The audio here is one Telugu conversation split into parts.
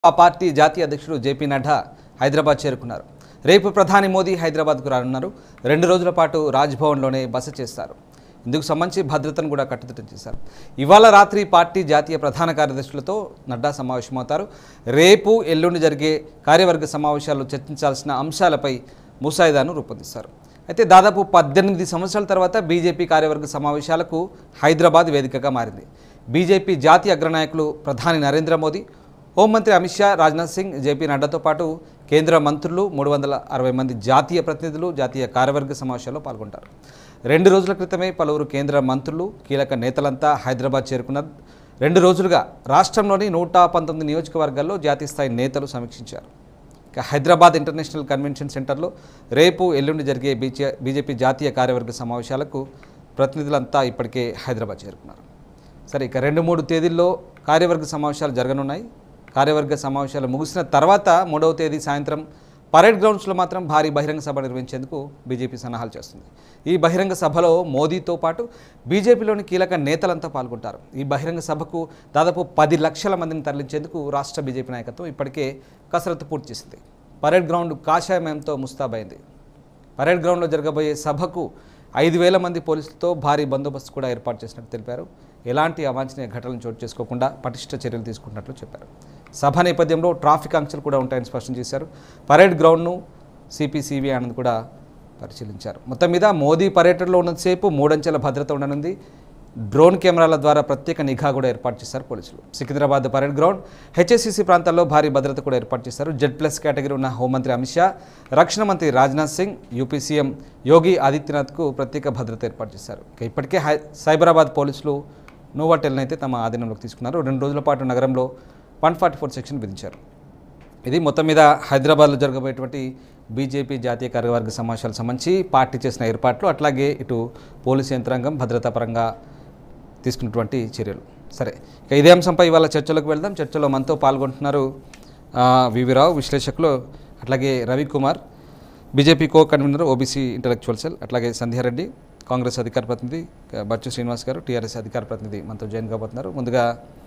ఆ పార్టీ జాతీయ అధ్యక్షుడు జేపీ నడ్డా హైదరాబాద్ చేరుకున్నారు రేపు ప్రధాని మోదీ హైదరాబాద్కు రానున్నారు రెండు రోజుల పాటు రాజ్భవన్లోనే బస చేస్తారు ఇందుకు సంబంధించి భద్రతను కూడా కట్టుదిట్టం చేశారు ఇవాళ రాత్రి పార్టీ జాతీయ ప్రధాన కార్యదర్శులతో నడ్డా సమావేశమవుతారు రేపు ఎల్లుండి జరిగే కార్యవర్గ సమావేశాల్లో చర్చించాల్సిన అంశాలపై ముసాయిదాను రూపొందిస్తారు అయితే దాదాపు పద్దెనిమిది సంవత్సరాల తర్వాత బీజేపీ కార్యవర్గ సమావేశాలకు హైదరాబాద్ వేదికగా మారింది బీజేపీ జాతీయ అగ్రనాయకులు ప్రధాని నరేంద్ర మోదీ హోంమంత్రి అమిత్ షా రాజ్నాథ్ సింగ్ జేపీ నడ్డాతో పాటు కేంద్ర మంత్రులు మూడు వందల అరవై మంది జాతీయ ప్రతినిధులు జాతీయ కార్యవర్గ సమావేశాల్లో పాల్గొంటారు రెండు రోజుల క్రితమే పలువురు కేంద్ర మంత్రులు కీలక నేతలంతా హైదరాబాద్ చేరుకున్నారు రెండు రోజులుగా రాష్ట్రంలోని నూట పంతొమ్మిది నియోజకవర్గాల్లో జాతీయ స్థాయి నేతలు సమీక్షించారు ఇక హైదరాబాద్ ఇంటర్నేషనల్ కన్వెన్షన్ సెంటర్లో రేపు ఎల్లుండి జరిగే బీజే బీజేపీ జాతీయ కార్యవర్గ సమావేశాలకు ప్రతినిధులంతా ఇప్పటికే హైదరాబాద్ చేరుకున్నారు సరే ఇక రెండు మూడు తేదీల్లో కార్యవర్గ సమావేశాలు జరగనున్నాయి కార్యవర్గ సమావేశాలు ముగిసిన తర్వాత మూడవ తేదీ సాయంత్రం పరేడ్ గ్రౌండ్స్లో మాత్రం భారీ బహిరంగ సభ నిర్వహించేందుకు బీజేపీ సన్నాహాలు చేస్తుంది ఈ బహిరంగ సభలో మోదీతో పాటు బీజేపీలోని కీలక నేతలంతా పాల్గొంటారు ఈ బహిరంగ సభకు దాదాపు పది లక్షల మందిని తరలించేందుకు రాష్ట్ర బీజేపీ నాయకత్వం ఇప్పటికే కసరత్తు పూర్తి చేసింది పరేడ్ గ్రౌండ్ కాషాయమయంతో ముస్తాబైంది పరేడ్ గ్రౌండ్లో జరగబోయే సభకు ఐదు వేల మంది పోలీసులతో భారీ బందోబస్తు కూడా ఏర్పాటు చేసినట్టు తెలిపారు ఎలాంటి అవాంఛనీయ ఘటనలు చోటు చేసుకోకుండా పటిష్ట చర్యలు తీసుకుంటున్నట్లు చెప్పారు సభ నేపథ్యంలో ట్రాఫిక్ ఆంక్షలు కూడా ఉంటాయని స్పష్టం చేశారు పరేడ్ గ్రౌండ్ను సిపిసివి ఆనంద్ కూడా పరిశీలించారు మొత్తం మీద మోదీ పర్యటనలో ఉన్నంతసేపు మూడంచెల భద్రత ఉండనుంది డ్రోన్ కెమెరాల ద్వారా ప్రత్యేక నిఘా కూడా ఏర్పాటు చేశారు పోలీసులు సికింద్రాబాద్ పరేడ్ గ్రౌండ్ హెచ్ఎస్సిసి ప్రాంతాల్లో భారీ భద్రత కూడా ఏర్పాటు చేశారు జెడ్ ప్లస్ కేటగిరీ ఉన్న హోంమంత్రి అమిత్ షా రక్షణ మంత్రి రాజ్నాథ్ సింగ్ యూపీ సీఎం యోగి ఆదిత్యనాథ్కు ప్రత్యేక భద్రత ఏర్పాటు చేశారు ఇక ఇప్పటికే హై సైబరాబాద్ పోలీసులు నోవాటెల్ని అయితే తమ ఆధీనంలోకి తీసుకున్నారు రెండు రోజుల పాటు నగరంలో వన్ ఫార్టీ ఫోర్ సెక్షన్ విధించారు ఇది మొత్తం మీద హైదరాబాద్లో జరగబోయేటువంటి బీజేపీ జాతీయ కార్యవర్గ సమావేశాలకు సంబంధించి పార్టీ చేసిన ఏర్పాట్లు అట్లాగే ఇటు పోలీసు యంత్రాంగం భద్రతా పరంగా తీసుకున్నటువంటి చర్యలు సరే ఇక ఇదే అంశంపై ఇవాళ చర్చలోకి వెళ్దాం చర్చలో మనతో పాల్గొంటున్నారు ఆ, వివి రావు విశ్లేషకులు అట్లాగే Ravikumar BJP co convener OBC intellectual cell అట్లాగే సంధ్యారెడ్డి కాంగ్రెస్ అధికార ప్రతినిధి ఇక బచ్చు శ్రీనివాస్ గారు టీఆర్ఎస్ అధికార ప్రతినిధి మనతో జాయిన్ కాబోతున్నారు ముందుగా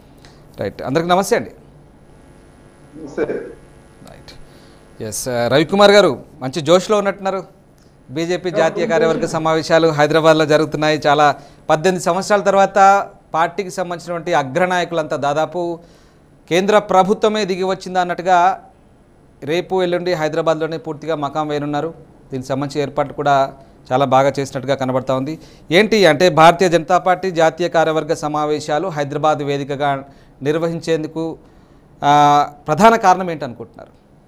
రైట్ అందరికి నమస్తే అండి సరే రైట్ ఎస్ రవికుమార్ గారు మంచి జోష్లో ఉన్నట్టున్నారు బీజేపీ జాతీయ కార్యవర్గ సమావేశాలు హైదరాబాద్లో జరుగుతున్నాయి చాలా పద్దెనిమిది సంవత్సరాల తర్వాత పార్టీకి సంబంధించినటువంటి అగ్రనాయకులంతా దాదాపు కేంద్ర ప్రభుత్వమే దిగి వచ్చిందా అన్నట్టుగా రేపు ఎల్లుండి హైదరాబాద్లోనే పూర్తిగా మకాం వేయనున్నారు దీనికి సంబంధించి ఏర్పాట్లు కూడా చాలా బాగా చేసినట్టుగా కనబడతా ఉంది ఏంటి అంటే భారతీయ జనతా పార్టీ జాతీయ కార్యవర్గ సమావేశాలు హైదరాబాద్ వేదికగా నిర్వహించేందుకు ఆ, ప్రధాన కారణం ఏంటనుకుంటున్నారు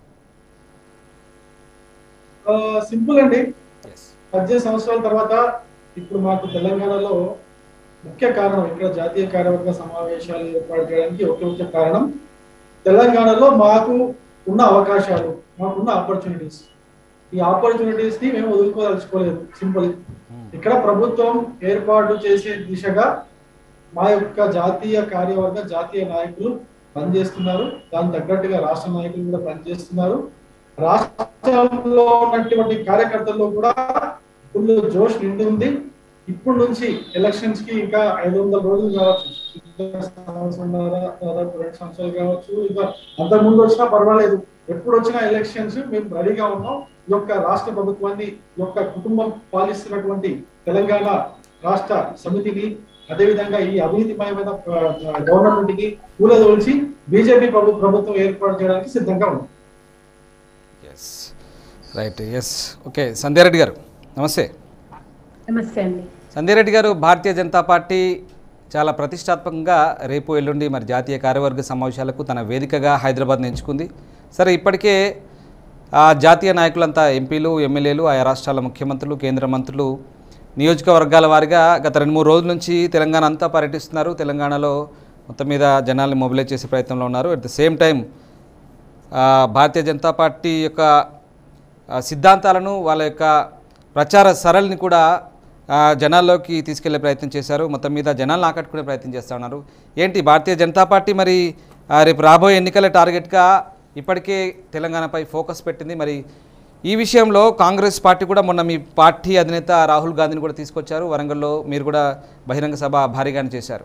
సింపుల్ అండి పద్దెనిమిది సంవత్సరాల తర్వాత ఇప్పుడు మాకు తెలంగాణలో ముఖ్య కారణం ఇక్కడ జాతీయ కార్యవర్గ సమావేశాలు ఏర్పాటు చేయడానికి ఒకే ముఖ్య కారణం తెలంగాణలో మాకు ఉన్న అవకాశాలు మాకున్న ఆపర్చునిటీస్ ఈ ఆపర్చునిటీస్ ని మేము వదులుకోదలుచుకోలేదు సింపుల్ ఇక్కడ ప్రభుత్వం ఏర్పాటు చేసే దిశగా మా యొక్క జాతీయ కార్యవర్గ జాతీయ నాయకులు పనిచేస్తున్నారు దానికి తగ్గట్టుగా రాష్ట్ర నాయకులు కూడా పనిచేస్తున్నారు రాష్ట్రంలో ఉన్నటువంటి కార్యకర్తల్లో కూడా ఫుల్ జోష్ నిండి ఉంది ఇప్పుడు నుంచి ఎలక్షన్స్ కి ఇంకా ఐదు వందల రోజులు కావచ్చు ఇంకా సంవత్సరంన్నర, దాదాపు రెండు సంవత్సరాలు కావచ్చు ఇంకా అంత ముందు వచ్చినా పర్వాలేదు ఎప్పుడు వచ్చినా ఎలక్షన్స్ మేము రెడీగా ఉన్నాం ఈ యొక్క రాష్ట్ర ప్రభుత్వాన్ని ఈ యొక్క కుటుంబం పాలిస్తున్నటువంటి తెలంగాణ రాష్ట్ర సమితిని అదేవిధంగా ఈ అవినీతిమయమైన గవర్నమెంట్ కి కూలదోల్చి బీజేపీ ప్రభు ప్రభుత్వం ఏర్పాటు చేయడానికి సిద్ధంగా ఉంది yes right yes okay Sandhya Reddy garu namaste నమస్తే అండి సంధ్యారెడ్డి గారు భారతీయ జనతా పార్టీ చాలా ప్రతిష్టాత్మకంగా రేపు ఎల్లుండి మరి జాతీయ కార్యవర్గ సమావేశాలకు తన వేదికగా హైదరాబాద్ని ఎంచుకుంది సరే ఇప్పటికే ఆ జాతీయ నాయకులంతా ఎంపీలు ఎమ్మెల్యేలు ఆయా రాష్ట్రాల ముఖ్యమంత్రులు కేంద్ర మంత్రులు నియోజకవర్గాల వారిగా గత రెండు మూడు రోజుల నుంచి తెలంగాణ అంతా పర్యటిస్తున్నారు తెలంగాణలో మొత్తం మీద జనాల్ని మొబిలైజ్ చేసే ప్రయత్నంలో ఉన్నారు అట్ ద సేమ్ టైం ఆ, భారతీయ జనతా పార్టీ యొక్క ఆ, సిద్ధాంతాలను వాళ్ళ యొక్క ప్రచార సరళిని కూడా ఆ, జనాల్లోకి తీసుకెళ్లే ప్రయత్నం చేశారు మొత్తం మీద జనాలను ఆకట్టుకునే ప్రయత్నం చేస్తూ ఉన్నారు ఏంటి భారతీయ జనతా పార్టీ మరి ఆ, రేపు రాబోయే ఎన్నికల టార్గెట్గా ఇప్పటికే తెలంగాణపై ఫోకస్ పెట్టింది మరి ఈ విషయంలో కాంగ్రెస్ పార్టీ కూడా మొన్న మీ పార్టీ అధినేత రాహుల్ గాంధీని కూడా తీసుకొచ్చారు వరంగల్లో మీరు కూడా బహిరంగ సభ భారీగానే చేశారు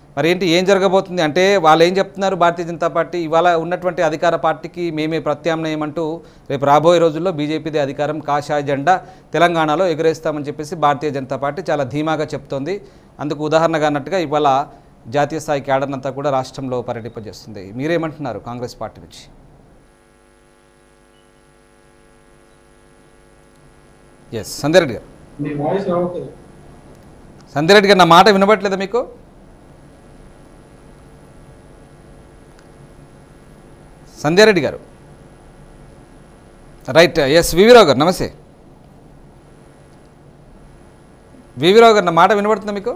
మరి ఏంటి ఏం జరగబోతుంది అంటే వాళ్ళు ఏం చెప్తున్నారు భారతీయ జనతా పార్టీ ఇవాళ ఉన్నటువంటి అధికార పార్టీకి మేమే ప్రత్యామ్నాయం అంటూ రేపు రాబోయే రోజుల్లో బీజేపీదే అధికారం కాషాయ జెండా తెలంగాణలో ఎగురేస్తామని చెప్పేసి భారతీయ జనతా పార్టీ చాలా ధీమాగా చెప్తోంది అందుకు ఉదాహరణగా అన్నట్టుగా ఇవాళ జాతీయ స్థాయి క్యాడర్ అంతా కూడా రాష్ట్రంలో పర్యటింపజేస్తుంది మీరేమంటున్నారు కాంగ్రెస్ పార్టీ నుంచి ఎస్ సంధ్యారెడ్డి గారు మీ వాయిస్ రావట్లేదు సంధ్యారెడ్డి గారు నా మాట వినబట్లేదా మీకు సంధ్యారెడ్డి గారు రైట్ ఎస్ వివిరావు గారు నమస్తే వివిరావు గారు నా మాట వినబడుతుందా మీకు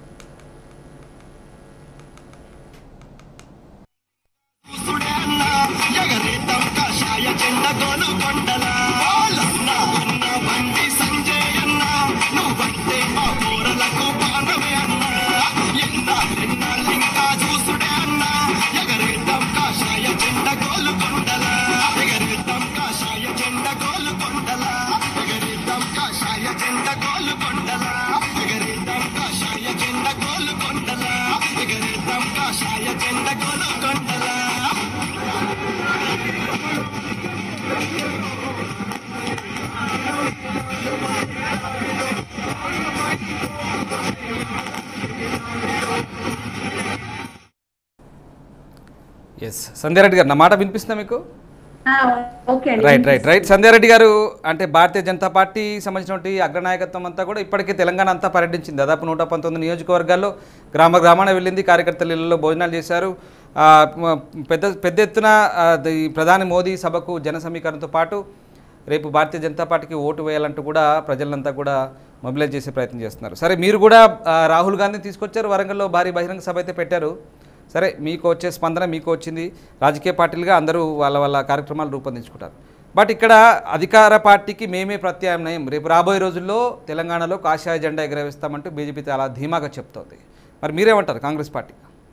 ఎస్ సంధ్యారెడ్డి గారు నా మాట వినిపిస్తుందా మీకు ఆ, ఓకే అండి రైట్ రైట్ రైట్ సంధ్యారెడ్డి గారు అంటే భారతీయ జనతా పార్టీ సంబంధించినటువంటి అగ్రనాయకత్వం అంతా కూడా ఇప్పటికే తెలంగాణ అంతా పర్యటించింది దాదాపు నూట పంతొమ్మిది నియోజకవర్గాల్లో గ్రామ గ్రామాన వెళ్ళింది కార్యకర్తల ఇళ్లలో భోజనాలు చేశారు ఆ, మ- పెద్ద పెద్ద ఎత్తున ఆ, ది- ప్రధాని మోదీ సభకు జన సమీకరణతో పాటు రేపు భారతీయ జనతా పార్టీకి ఓటు వేయాలంటూ కూడా ప్రజలంతా కూడా మొబిలైజ్ చేసే ప్రయత్నం చేస్తున్నారు సరే మీరు కూడా ఆ, రాహుల్ గాంధీని తీసుకొచ్చారు వరంగల్లో భారీ బహిరంగ సభ అయితే పెట్టారు సరే మీకు వచ్చే స్పందన మీకు వచ్చింది రాజకీయ పార్టీలుగా అందరూ వాళ్ళ వాళ్ళ కార్యక్రమాలు రూపొందించుకుంటారు బట్ ఇక్కడ అధికార పార్టీకి మేమే ప్రత్యామ్నాయం రేపు రాబోయే రోజుల్లో తెలంగాణలో కాషాయ జెండా ఎగరవేస్తామంటూ బీజేపీ చాలా ధీమాగా చెప్తోంది మరి మీరేమంటారు కాంగ్రెస్ పార్టీ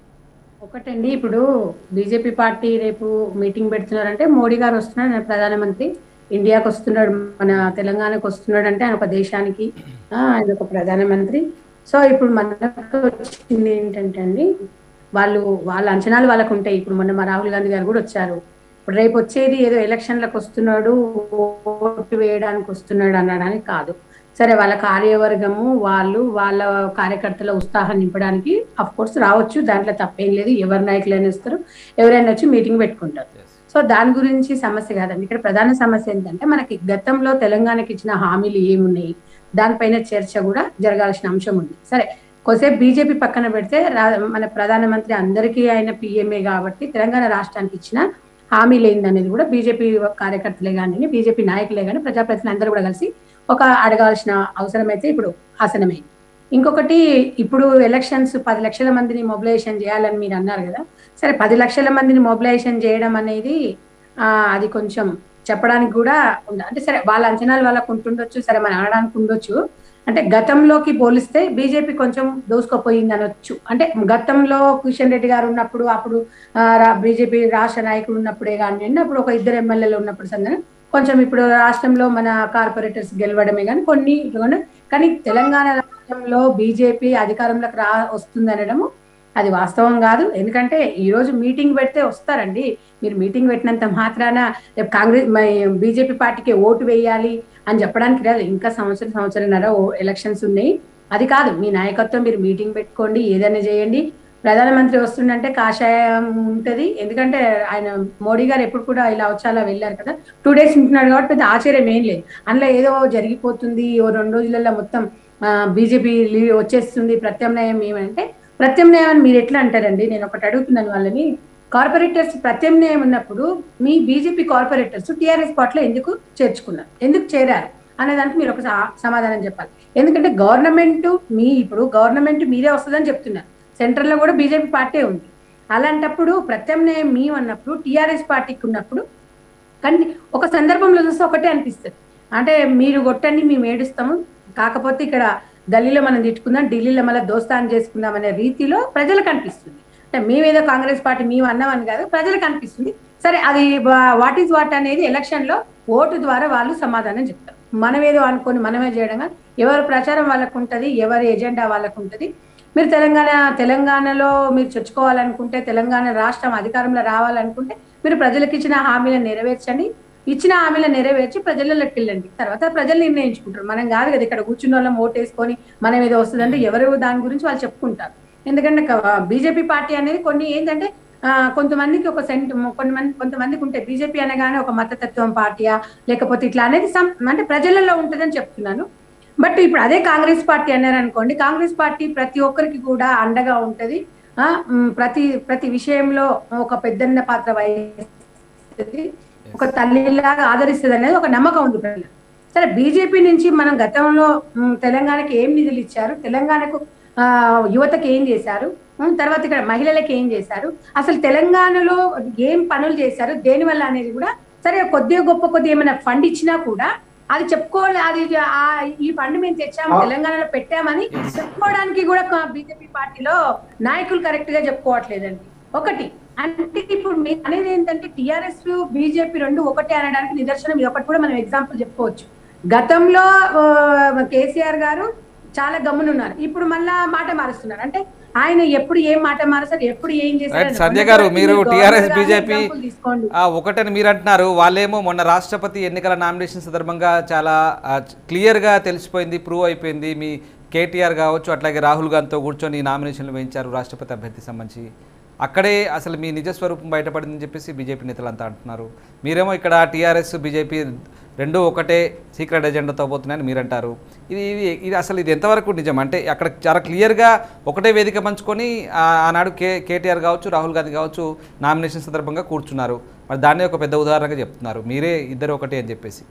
ఒకటండి ఇప్పుడు బీజేపీ పార్టీ రేపు మీటింగ్ పెడుతున్నారంటే మోడీ గారు వస్తున్నాడు ఆయన ప్రధానమంత్రి ఇండియాకి వస్తున్నాడు మన తెలంగాణకు వస్తున్నాడు అంటే ఆయన ఒక దేశానికి ఆ, ఆయన ఒక ప్రధానమంత్రి సో ఇప్పుడు మనకు వచ్చింది ఏంటంటే అండి వాళ్ళు వాళ్ళ అంచనాలు వాళ్ళకు ఉంటాయి ఇప్పుడు మొన్న మా రాహుల్ గాంధీ గారు కూడా వచ్చారు ఇప్పుడు రేపు వచ్చేది ఏదో ఎలక్షన్లకు వస్తున్నాడు ఓటు వేయడానికి వస్తున్నాడు అనడానికి కాదు సరే వాళ్ళ కార్యవర్గము వాళ్ళు వాళ్ళ కార్యకర్తల ఉత్సాహం నింపడానికి అఫ్ కోర్స్ రావచ్చు దాంట్లో తప్పేం లేదు ఎవరి నాయకులైనా వస్తారు ఎవరైనా వచ్చి మీటింగ్ పెట్టుకుంటారు సో దాని గురించి సమస్య కాదండి ఇక్కడ ప్రధాన సమస్య ఏంటంటే మనకి గతంలో తెలంగాణకి ఇచ్చిన హామీలు ఏమున్నాయి దానిపైన చర్చ కూడా జరగాల్సిన అంశం ఉంది సరే కొద్దిసేపు బీజేపీ పక్కన పెడితే రా- మన ప్రధానమంత్రి అందరికీ ఆయన పిఎంఏ కాబట్టి తెలంగాణ రాష్ట్రానికి ఇచ్చిన హామీలు ఏందనేది కూడా బీజేపీ కార్యకర్తలే కానీ బీజేపీ నాయకులే కానీ ప్రజాప్రతినిధులు అందరూ కూడా కలిసి ఒక అడగాల్సిన అవసరం అయితే ఇప్పుడు ఆసనమైంది ఇంకొకటి ఇప్పుడు ఎలక్షన్స్ పది లక్షల మందిని మొబిలైజేషన్ చేయాలని మీరు అన్నారు కదా సరే పది లక్షల మందిని మొబిలైజేషన్ చేయడం అనేది ఆ, అది కొంచెం చెప్పడానికి కూడా ఉండ అంటే సరే వాళ్ళ అంచనాలు వాళ్ళకు ఉంటుండొచ్చు సరే మనం అనడానికి ఉండొచ్చు అంటే గతంలోకి పోలిస్తే బీజేపీ కొంచెం దూసుకుపోయింది అనొచ్చు అంటే గతంలో కిషన్ రెడ్డి గారు ఉన్నప్పుడు అప్పుడు బీజేపీ రాష్ట్ర నాయకులు ఉన్నప్పుడే కానీ అప్పుడు ఒక ఇద్దరు ఎమ్మెల్యేలు ఉన్నప్పుడు సందర్భం కొంచెం ఇప్పుడు రాష్ట్రంలో మన కార్పొరేటర్స్ గెలవడమే కానీ కొన్ని ఇదిగోండి. కానీ తెలంగాణ రాష్ట్రంలో బీజేపీ అధికారంలోకి రా వస్తుంది అనడము అది వాస్తవం కాదు ఎందుకంటే ఈ రోజు మీటింగ్ పెడితే వస్తారండి మీరు మీటింగ్ పెట్టినంత మాత్రాన రేపు కాంగ్రెస్ బీజేపీ పార్టీకి ఓటు వేయాలి అని చెప్పడానికి లేదు ఇంకా సంవత్సరం సంవత్సరంన్నర ఓ- ఎలక్షన్స్ ఉన్నాయి అది కాదు మీ నాయకత్వం మీరు మీటింగ్ పెట్టుకోండి ఏదైనా చేయండి ప్రధానమంత్రి వస్తుండంటే కాషాయం ఉంటది ఎందుకంటే ఆయన మోడీ గారు ఎప్పుడు కూడా ఇలా వచ్చి అలా వెళ్ళారు కదా టూ డేస్ ఉంటున్నాడు కాబట్టి పెద్ద ఆశ్చర్యం ఏం లేదు అందులో ఏదో జరిగిపోతుంది ఓ రెండు రోజులలో మొత్తం బీజేపీ వచ్చేస్తుంది ప్రత్యామ్నాయం ఏమంటే ప్రత్యామ్నాయం అని మీరు ఎట్లా అంటారండి నేను ఒకటి అడుగుతున్నాను వాళ్ళని కార్పొరేటర్స్ ప్రత్యామ్నాయం ఉన్నప్పుడు మీ బీజేపీ కార్పొరేటర్స్ టీఆర్ఎస్ పార్టీలో ఎందుకు చేర్చుకున్నారు ఎందుకు చేరారు అనేదానికి మీరు ఒక సా- సమాధానం చెప్పాలి ఎందుకంటే గవర్నమెంట్ మీ ఇప్పుడు గవర్నమెంట్ మీరే వస్తుందని చెప్తున్నారు సెంట్రల్ లో కూడా బీజేపీ పార్టీ ఉంది అలాంటప్పుడు ప్రత్యామ్నాయం మీ అన్నప్పుడు టీఆర్ఎస్ పార్టీకి ఉన్నప్పుడు కానీ ఒక సందర్భంలో చూస్తే ఒకటే అనిపిస్తుంది అంటే మీరు కొట్టండి మేము ఏడుస్తాము కాకపోతే ఇక్కడ గల్లీలో మనం తిట్టుకుందాం ఢిల్లీలో మళ్ళీ దోస్తాన్ చేసుకుందాం అనే రీతిలో ప్రజలకు అనిపిస్తుంది అంటే మేమేదో కాంగ్రెస్ పార్టీ మేము అన్నామని కాదు ప్రజలకు అనిపిస్తుంది సరే అది వాట్ ఈజ్ వాట్ అనేది ఎలక్షన్ లో ఓటు ద్వారా వాళ్ళు సమాధానం చెప్తారు మనమేదో అనుకొని మనమే చేయడం కాదు ఎవరి ప్రచారం వాళ్ళకు ఉంటది ఎవరి ఎజెండా వాళ్ళకు ఉంటది మీరు తెలంగాణ తెలంగాణలో మీరు చొచ్చుకోవాలనుకుంటే తెలంగాణ రాష్ట్రం అధికారంలో రావాలనుకుంటే మీరు ప్రజలకు ఇచ్చిన హామీలను నెరవేర్చండి ఇచ్చిన హామీలను నెరవేర్చి ప్రజలలోకి వెళ్ళండి తర్వాత ప్రజలు నిర్ణయించుకుంటారు మనం కాదు కదా ఇక్కడ కూర్చున్న వాళ్ళం ఓటేసుకొని మనం ఏదో వస్తుందంటే ఎవరు దాని గురించి వాళ్ళు చెప్పుకుంటారు ఎందుకంటే బీజేపీ పార్టీ అనేది కొన్ని ఏంటంటే ఆ, కొంతమందికి ఒక సెంట్ కొంతమంది కొంతమందికి ఉంటే బీజేపీ అనగానే ఒక మతతత్వం పార్టీయా లేకపోతే ఇట్లా అనేది some- అంటే ప్రజలలో ఉంటుందని చెప్తున్నాను బట్ ఇప్పుడు అదే కాంగ్రెస్ పార్టీ అన్నారు అనుకోండి కాంగ్రెస్ పార్టీ ప్రతి ఒక్కరికి కూడా అండగా ఉంటది ఆ మ్, ప్రతి ప్రతి విషయంలో ఒక పెద్దన్న పాత్ర వహిస్తుంది ఒక తల్లిలాగా ఆదరిస్తుంది అనేది ఒక నమ్మకం ఉంది ప్రజలు సరే బీజేపీ నుంచి మనం గతంలో మ్, తెలంగాణకి ఏం నిధులు ఇచ్చారు తెలంగాణకు ఆ, యువతకి ఏం చేశారు ఉమ్, తర్వాత ఇక్కడ మహిళలకు ఏం చేశారు అసలు తెలంగాణలో ఏం పనులు చేశారు దేని వల్ల అనేది కూడా సరే కొద్దిగా గొప్ప కొద్దిగా ఏమైనా ఫండ్ ఇచ్చినా కూడా అది చెప్పుకోవాలి అది ఆ ఈ ఫండ్ మేము తెచ్చాము తెలంగాణలో పెట్టామని చెప్పుకోవడానికి కూడా బీజేపీ పార్టీలో నాయకులు కరెక్ట్ గా చెప్పుకోవట్లేదండి ఒకటి అంటే ఇప్పుడు మీరు అనేది ఏంటంటే టిఆర్ఎస్ బీజేపీ రెండు ఒకటే అనడానికి నిదర్శనం ఇది ఒకటి కూడా మనం ఎగ్జాంపుల్ చెప్పుకోవచ్చు గతంలో ఆ, కేసీఆర్ గారు చాలా గమ్మునున్నారు ఇప్పుడు మళ్ళా మాట మారుస్తున్నారు అంటే ఆయన ఎప్పుడు ఏం మాట మారుస్తారు ఎప్పుడు ఏం చేస్తారు రైట్ సంజయ్ గారు మీరు టీఆర్ఎస్ బీజేపీ తీసుకోండి ఒకటని మీరు అంటున్నారు వాళ్ళేమో మొన్న రాష్ట్రపతి ఎన్నికల నామినేషన్ సందర్భంగా చాలా ఆ, క్లియర్గా తెలిసిపోయింది ప్రూవ్ అయిపోయింది మీ కేటీఆర్ కావచ్చు అట్లాగే రాహుల్ గాంధీతో కూర్చొని నామినేషన్లు వేయించారు రాష్ట్రపతి అభ్యర్థి సంబంధించి అక్కడే అసలు మీ నిజ స్వరూపం బయటపడిందని చెప్పేసి బీజేపీ నేతలు అంతా అంటున్నారు మీరేమో ఇక్కడ టీఆర్ఎస్ బీజేపీ రెండు ఒకటే సీక్రెట్ ఎజెండాతో పోతున్నాయని మీరు అంటారు ఇది ఇది ఇది అసలు ఇది ఎంతవరకు నిజం అంటే అక్కడ చాలా క్లియర్గా ఒకటే వేదిక పంచుకొని ఆ, ఆనాడు కే కేటీఆర్ కావచ్చు రాహుల్ గాంధీ కావచ్చు నామినేషన్ సందర్భంగా కూర్చున్నారు మరి దాన్ని ఒక పెద్ద ఉదాహరణగా చెప్తున్నారు మీరే ఇద్దరు ఒకటే అని చెప్పేసి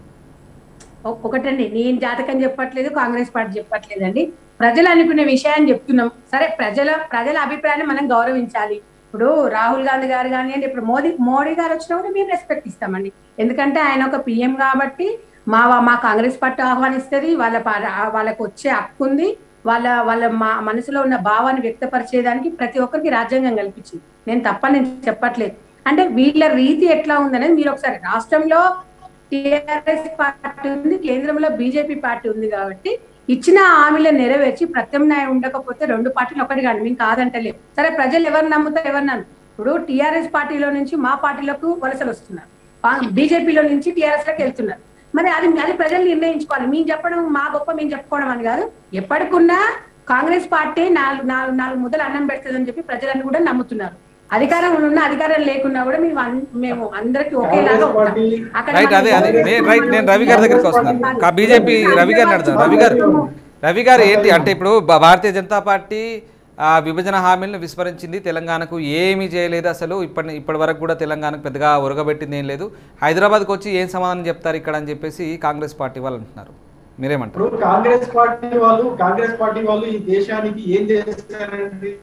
ఒ- ఒకటండి నేను జాతకం చెప్పట్లేదు కాంగ్రెస్ పార్టీ చెప్పట్లేదండి ప్రజలు అనుకునే విషయాన్ని చెప్తున్నాం సరే ప్రజల ప్రజల అభిప్రాయాన్ని మనం గౌరవించాలి ఇప్పుడు రాహుల్ గాంధీ గారు కానివ్వండి ఇప్పుడు మోదీ మోడీ గారు వచ్చినా కూడా మేము రెస్పెక్ట్ ఇస్తామండి ఎందుకంటే ఆయన ఒక పిఎం కాబట్టి మా మా కాంగ్రెస్ పార్టీ ఆహ్వానిస్తుంది వాళ్ళ పా- వాళ్ళకు వచ్చే హక్కు ఉంది వాళ్ళ వాళ్ళ మా మనసులో ఉన్న భావాన్ని వ్యక్తపరిచేదానికి ప్రతి ఒక్కరికి రాజ్యాంగం కల్పించింది నేను తప్ప నేను చెప్పట్లేదు అంటే వీళ్ళ రీతి ఎట్లా ఉందనేది మీరు ఒకసారి రాష్ట్రంలో టిఆర్ఎస్ పార్టీ ఉంది కేంద్రంలో బీజేపీ పార్టీ ఉంది కాబట్టి ఇచ్చిన హామీలను నెరవేర్చి ప్రత్యామ్నాయం ఉండకపోతే రెండు పార్టీలు ఒకటి కాదు మేము కాదంటలేము సరే ప్రజలు ఎవరు నమ్ముతారు ఎవరు నమ్ము ఇప్పుడు టిఆర్ఎస్ పార్టీలో నుంచి మా పార్టీలకు వలసలు వస్తున్నారు బీజేపీలో నుంచి టిఆర్ఎస్ లోకి వెళ్తున్నారు మరి అది అది ప్రజలు నిర్ణయించుకోవాలి మేము చెప్పడం మా గొప్ప మేము చెప్పుకోవడం అని కాదు ఎప్పటికున్నా కాంగ్రెస్ పార్టీ నాలుగు నాలుగు నాలుగు ముద్దలు అన్నం పెడుతుందని చెప్పి ప్రజలను కూడా నమ్ముతున్నారు అధికారం ఉన్న అధికారం లేకున్నా కూడా మేము అన్- మేము అందరికి ఒకేలాగా కాంగ్రెస్ పార్టీ ఉంటాం. అక్కడ రైట్ అదే అదే నేను రైట్ నేను రవి గారి దగ్గరికి వస్తున్నాను కా బీజేపీ రవి గారిని అడుగుతాను రవి గారు రవి గారు ఏంటి అంటే ఇప్పుడు భా- భారతీయ జనతా పార్టీ ఆ విభజన హామీలను విస్మరించింది తెలంగాణకు ఏమీ చేయలేదు అసలు ఇప్పటి ఇప్పటి వరకు కూడా తెలంగాణకు పెద్దగా ఉరగబెట్టింది ఏం లేదు హైదరాబాద్కి వచ్చి ఏం సమాధానం చెప్తారు ఇక్కడ అని చెప్పేసి కాంగ్రెస్ పార్టీ వాళ్ళు అంటున్నారు మీరేమంటారు ఇప్పుడు కాంగ్రెస్ పార్టీ వాళ్ళు కాంగ్రెస్ పార్టీ వాళ్ళు ఈ దేశానికి ఏం చేస్తారండి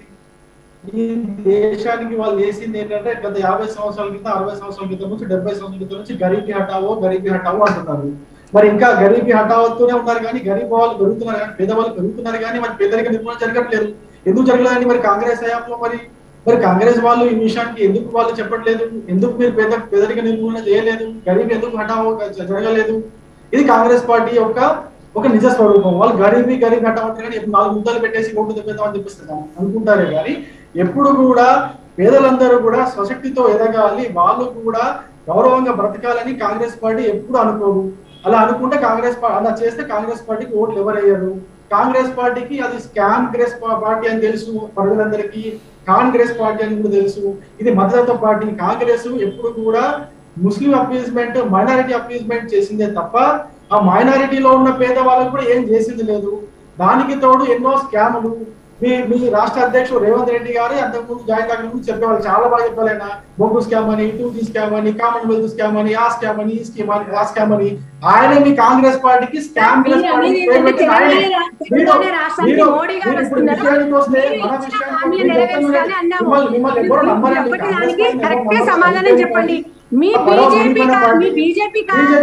ఈ దేశానికి వాళ్ళు చేసింది ఏంటంటే గత యాభై సంవత్సరాల క్రితం అరవై సంవత్సరాల క్రితం నుంచి డెబ్బై సంవత్సరాల క్రితం నుంచి గరీబీ హటావో గరీబీ హటావో అంటున్నారు మరి ఇంకా గరీబీ హటావతోనే ఉన్నారు కానీ గరీబ్ వాళ్ళు పెరుగుతున్నారు కానీ పేదవాళ్ళు పెరుగుతున్నారు కానీ మరి పేదరిక నిర్మూలన జరగట్లేదు ఎందుకు జరగలేదని మరి కాంగ్రెస్ హయాంలో మరి మరి కాంగ్రెస్ వాళ్ళు ఈ విషయానికి ఎందుకు వాళ్ళు చెప్పట్లేదు ఎందుకు మీరు పేద పేదరిక నిర్మూలన చేయలేదు గరీబ్ ఎందుకు హటావో జరగలేదు ఇది కాంగ్రెస్ పార్టీ యొక్క ఒక నిజ స్వరూపం వాళ్ళు గరీబీ గరీబ్ హటావట్టు కానీ ఎప్పుడు నాలుగు ముద్దలు పెట్టేసి ఓటు తెప్పిద్దామని చెప్పిస్తారు అనుకుంటారే కానీ ఎప్పుడు కూడా పేదలందరూ కూడా స్వశక్తితో ఎదగాలి వాళ్ళు కూడా గౌరవంగా బ్రతకాలని కాంగ్రెస్ పార్టీ ఎప్పుడు అనుకోరు అలా అనుకుంటే కాంగ్రెస్ పా- అలా చేస్తే కాంగ్రెస్ పార్టీకి ఓట్లు ఎవరయ్యారు కాంగ్రెస్ పార్టీకి అది స్కామ్ గ్రెస్ పార్టీ అని తెలుసు ప్రజలందరికీ కాంగ్రెస్ పార్టీ అని కూడా తెలుసు ఇది మద్దతు పార్టీ కాంగ్రెస్ ఎప్పుడు కూడా ముస్లిం అపీజ్మెంట్ మైనారిటీ అపీజ్మెంట్ చేసిందే తప్ప ఆ మైనారిటీలో ఉన్న పేదవాళ్ళకు కూడా ఏం చేసింది లేదు దానికి తోడు ఎన్నో స్కాములు మీ మీ రాష్ట్ర అధ్యక్షుడు రేవంత్ రెడ్డి గారు అంతకుముందు జాయిన్ కాక ముందు చెప్పేవాళ్ళు చాలా బాగా చెప్పారు ఆయన బొగ్గు స్కామ్ అని టూ జీ స్కామ్ అని కామన్వెల్త్ స్కామ్ అని ఆ స్కామ్ అని ఈ స్కీమ్ అని ఆ స్కామ్ అని ఆయన మీ కాంగ్రెస్ పార్టీకి స్కామ్ మీరు అనేది ఏంటంటే తెలంగాణ తెలంగాణ రాష్ట్రానికి మోడీ గారు వస్తున్నారు. మీరు ఇచ్చిన హామీలు నెరవేర్చాలని అన్నాము. ఒకటి దానికి కరెక్టే సమాధానం చెప్పండి మీ బీజేపీ మీ బీజేపీ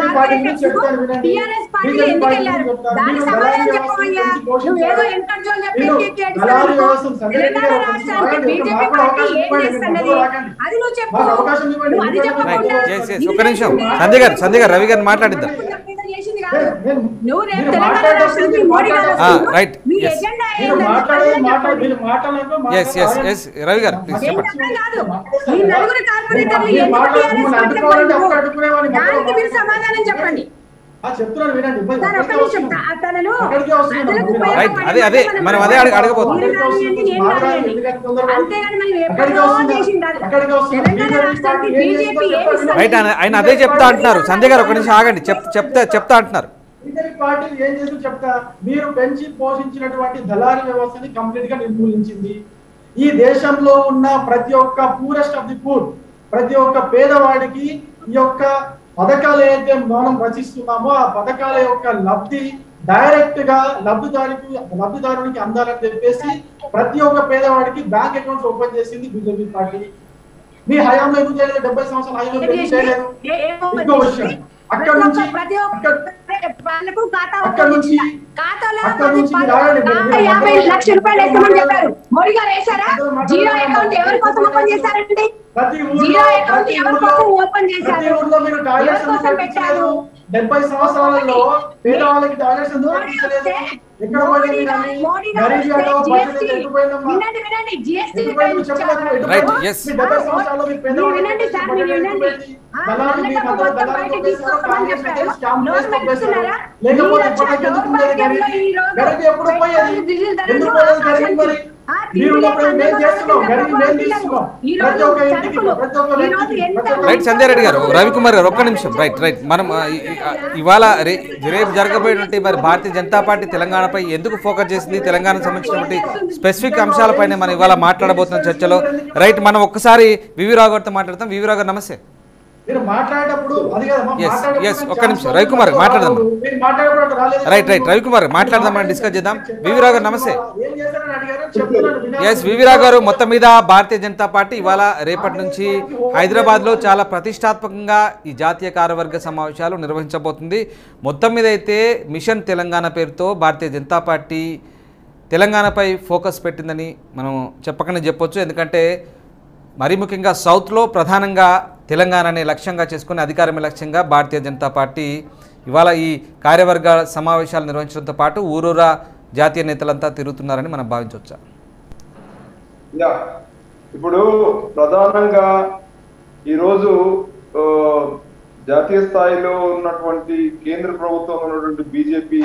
టిఆర్ఎస్ పార్టీ ఎందుకు వెళ్ళారు దాని సమాధానం చెప్పమయ్యా నువ్వు ఏదో ఎంకరేజ్ అని చెప్పి ఎక్కి ఎక్కి అడుగుతున్నావు. తెలంగాణ రాష్ట్రానికి బీజేపీ పార్టీ ఏం చేస్తున్నది అది నువ్వు చెప్పు నువ్వు అది రైట్ చెప్పకుండా ఎస్ ఎస్ ఒక్క నిమిషం సంజయ్ గారు సంజయ్ గారు రవి గారిని మాట్లాడిద్దాం చేసింది కాదు నేను- నువ్వు రేపు మీరు తెలంగాణ మాట్లాడేటప్పుడు రాష్ట్రానికి మీరు మోడీ గారు మాట్లాడాలి. వస్తున్నారు. Ah, right. మీ Yes. ఎజెండా మీరు ఏంటంటే మాట్లాడేది ప్రజలకు మాట్లాడు చెప్పండి. మీరు మాట్లాడలేదు Yes, yes, yes. రవి గారు, please ఏం చెప్పండి. చెప్పడం కాదు మీ నలుగురు కార్పొరేటర్లు మీరు ఎందుకు మాట్లాడు- TRS మిమ్మల్ని పార్టీలకు అడ్డుకోవాలంటే పోయిండ్రు? అప్పుడు అడ్డుకునేవాడిని. దానికి మీరు సమాధానం చెప్పండి ఆ, చెప్తున్నాను వినండి ఇబ్బంది సార్ ఒక్క అక్కడికే నిమిషం వస్తున్నాం. తా- తనను అక్కడికే వస్తున్నాం. ప్రజలకు మీరు ఉపయోగపడే రైట్, అదే, అదే, మనం అదే అడగ- అడగబోతున్నాం. మీరు కానివ్వండి, నేను కానివ్వండి. అంతేగాని మనం అక్కడికే ఎప్పుడో వస్తున్నాం. చేసింది కాదు. అక్కడికే వస్తున్నాం. తెలంగాణ బీజేపీ రాష్ట్రానికి పార్టీ ఏం బీజేపీ చేస్తుందో ఏమి చెప్పండి. ఇస్తుంది? రైట్ ఆయన ఆయన అదే చెప్తా అంటున్నారు సంజయ్ గారు ఒక నిమిషం ఆగండి చెప్ చెప్తా చెప్తా అంటున్నారు బీజేపీ పార్టీ ఏం చేసి చెప్తా మీరు పెంచి పోషించినటువంటి దళారీ వ్యవస్థని కంప్లీట్ గా నిర్మూలించింది ఈ దేశంలో ఉన్న ప్రతి ఒక్క పూరెస్ట్ ఆఫ్ ది పూర్ ప్రతి ఒక్క పేదవాడికి ఈ యొక్క పథకాలు ఏదైతే మనం రచిస్తున్నామో ఆ పథకాల యొక్క లబ్ధి డైరెక్ట్ గా లబ్ధిదారికి లబ్ధిదారునికి అందాలని చెప్పేసి ప్రతి ఒక్క పేదవాడికి బ్యాంక్ అకౌంట్స్ ఓపెన్ చేసింది బీజేపీ పార్టీ మీ హయాంలో ఎందుకు చేయలేదు డెబ్బై సంవత్సరాల హయాంలో ఎందుకు చేయలేదు ఏ- ఏ ఓపెన్ ఇంకో చేసింది? విషయం. ప్రతి అక్కడ నుంచి- ఒక్క- ప్రతి ఒక్క వాళ్ళకు ఖాతా అక్కడ ఓపెన్ నుంచి- చేసిందా? ఖాతాలో అక్కడ ప్రతి నుంచి పది- రాయండి మీరు. ఆ, యాభై లక్షల రూపాయలు వేస్తామని చెప్పారు మోడీ గారు వేశారా జీరో అకౌంట్ ఎవరి కోసం ఓపెన్ చేశారండి ప్రతి ఊర్లో జీరో అకౌంట్ ప్రతి ఎవరి ఊర్లో కోసం ఓపెన్ చేశారు ప్రతి ఊర్లో మీరు టాయిలెట్స్ ఎవరి కోసం ఎందుకు పెట్టారు కట్టించలేదు? డెబ్బై సంవత్సరాలలో పేదవాళ్ళకి టాయిలెట్స్ ఎందుకు మోడీ కట్టించలేదు వస్తే- ఎక్కడ మోడీ పోయింది గారు- కానీ మోడీ గారు గరీబీ వస్తే ఆటో GST బడ్జెట్ ఎందుకు పోయిందమ్మా? వినండి వినండి జిఎస్టీ ఎందుకు పోయింది చెప్పలేదు? ఎటు Right, పోయింది? yes. మీ డెబ్బై సంవత్సరాల్లో మీ పేదవాళ్ళకి వినండి సార్ మీరు బడ్జెట్ ఎందుకు వినండి పోయింది? ఆ, దళారులు మీ నల్లకప్పు మధ్యలో మొత్తం దళారులు బయటకు కొట్టేశారు, తీసుకొస్తామని కాంగ్రెస్ చెప్పారు. అయితే స్కామ్ లోన్ చేసి కొట్టేశారు. పెట్టుకున్నారా? లేకపోతే మీరు ఇప్పటికి వచ్చాక ఎందుకు లోన్ ఉండేది మార్కెట్లో గరీబీ? ఈ రోజు గరీబీ ఎప్పుడు పోయేది? పెట్రోల్, డీజిల్ ధరలు ఎందుకు పోయేది గరీబీ ఆకాశానికి. మరి? ఆ, మీరు ఉన్నప్పుడు తిండి మేము లేక చేస్తున్నాం అన్నం గరీబీ మేము తినక తీసుకున్నాం ఈ ప్రతి రోజు ఒక్క ఇంటికి సరుకులు. ప్రతి ఒక్క ఈ రోజు వ్యక్తికి ఎంత ప్రతి ఒక్క రైట్ సంజయ్ రెడ్డి గారు రవికుమార్ గారు ఒక్క నిమిషం రైట్ రైట్ మనం ఆ, ఇ- ఇ- ఇవాళ రే రేపు జరగబోయేటువంటి మరి భారతీయ జనతా పార్టీ తెలంగాణపై ఎందుకు ఫోకస్ చేసింది తెలంగాణకు సంబంధించినటువంటి స్పెసిఫిక్ అంశాలపైన మనం ఇవాళ మాట్లాడబోతున్న చర్చలో రైట్ మనం ఒక్కసారి వివి రావు గారితో మాట్లాడతాం వివి రావు గారు నమస్తే మీరు మాట్లాడేటప్పుడు అది కదమ్మా, Yes, మాట్లాడేటప్పుడు yes, ఒక్క ఛాన్స్ నిమిషం. రవికుమార్, రాలేదు. మాట్లాడదాం. మీరు మాట్లాడేటప్పుడు అక్కడ రాలేదు. రైట్ రైట్ రవికుమార్ మాట్లాడదాం మనం డిస్కస్ చేద్దాం వివి రావు గారు నమస్తే ఏం చేశారని అడిగారు చెప్తున్నాను వినాలి. ఎస్ వివిరావు గారు మొత్తం మీద భారతీయ జనతా పార్టీ ఇవాళ రేపటి నుంచి హైదరాబాద్లో చాలా ప్రతిష్టాత్మకంగా ఈ జాతీయ కార్యవర్గ సమావేశాలు నిర్వహించబోతుంది మొత్తం మీద అయితే మిషన్ తెలంగాణ పేరుతో భారతీయ జనతా పార్టీ తెలంగాణపై ఫోకస్ పెట్టిందని మనం చెప్పకనే చెప్పొచ్చు ఎందుకంటే మరీ ముఖ్యంగా సౌత్లో ప్రధానంగా తెలంగాణనే లక్ష్యంగా చేసుకుని అధికారమే లక్ష్యంగా భారతీయ జనతా పార్టీ ఇవాళ ఈ కార్యవర్గ సమావేశాలు నిర్వహించడంతో పాటు ఊరూరా జాతీయ నేతలంతా తిరుగుతున్నారని మనం భావించవచ్చా యా ఇప్పుడు ప్రధానంగా ఈరోజు ఆ, జాతీయ స్థాయిలో ఉన్నటువంటి కేంద్ర ప్రభుత్వం ఉన్నటువంటి బీజేపీ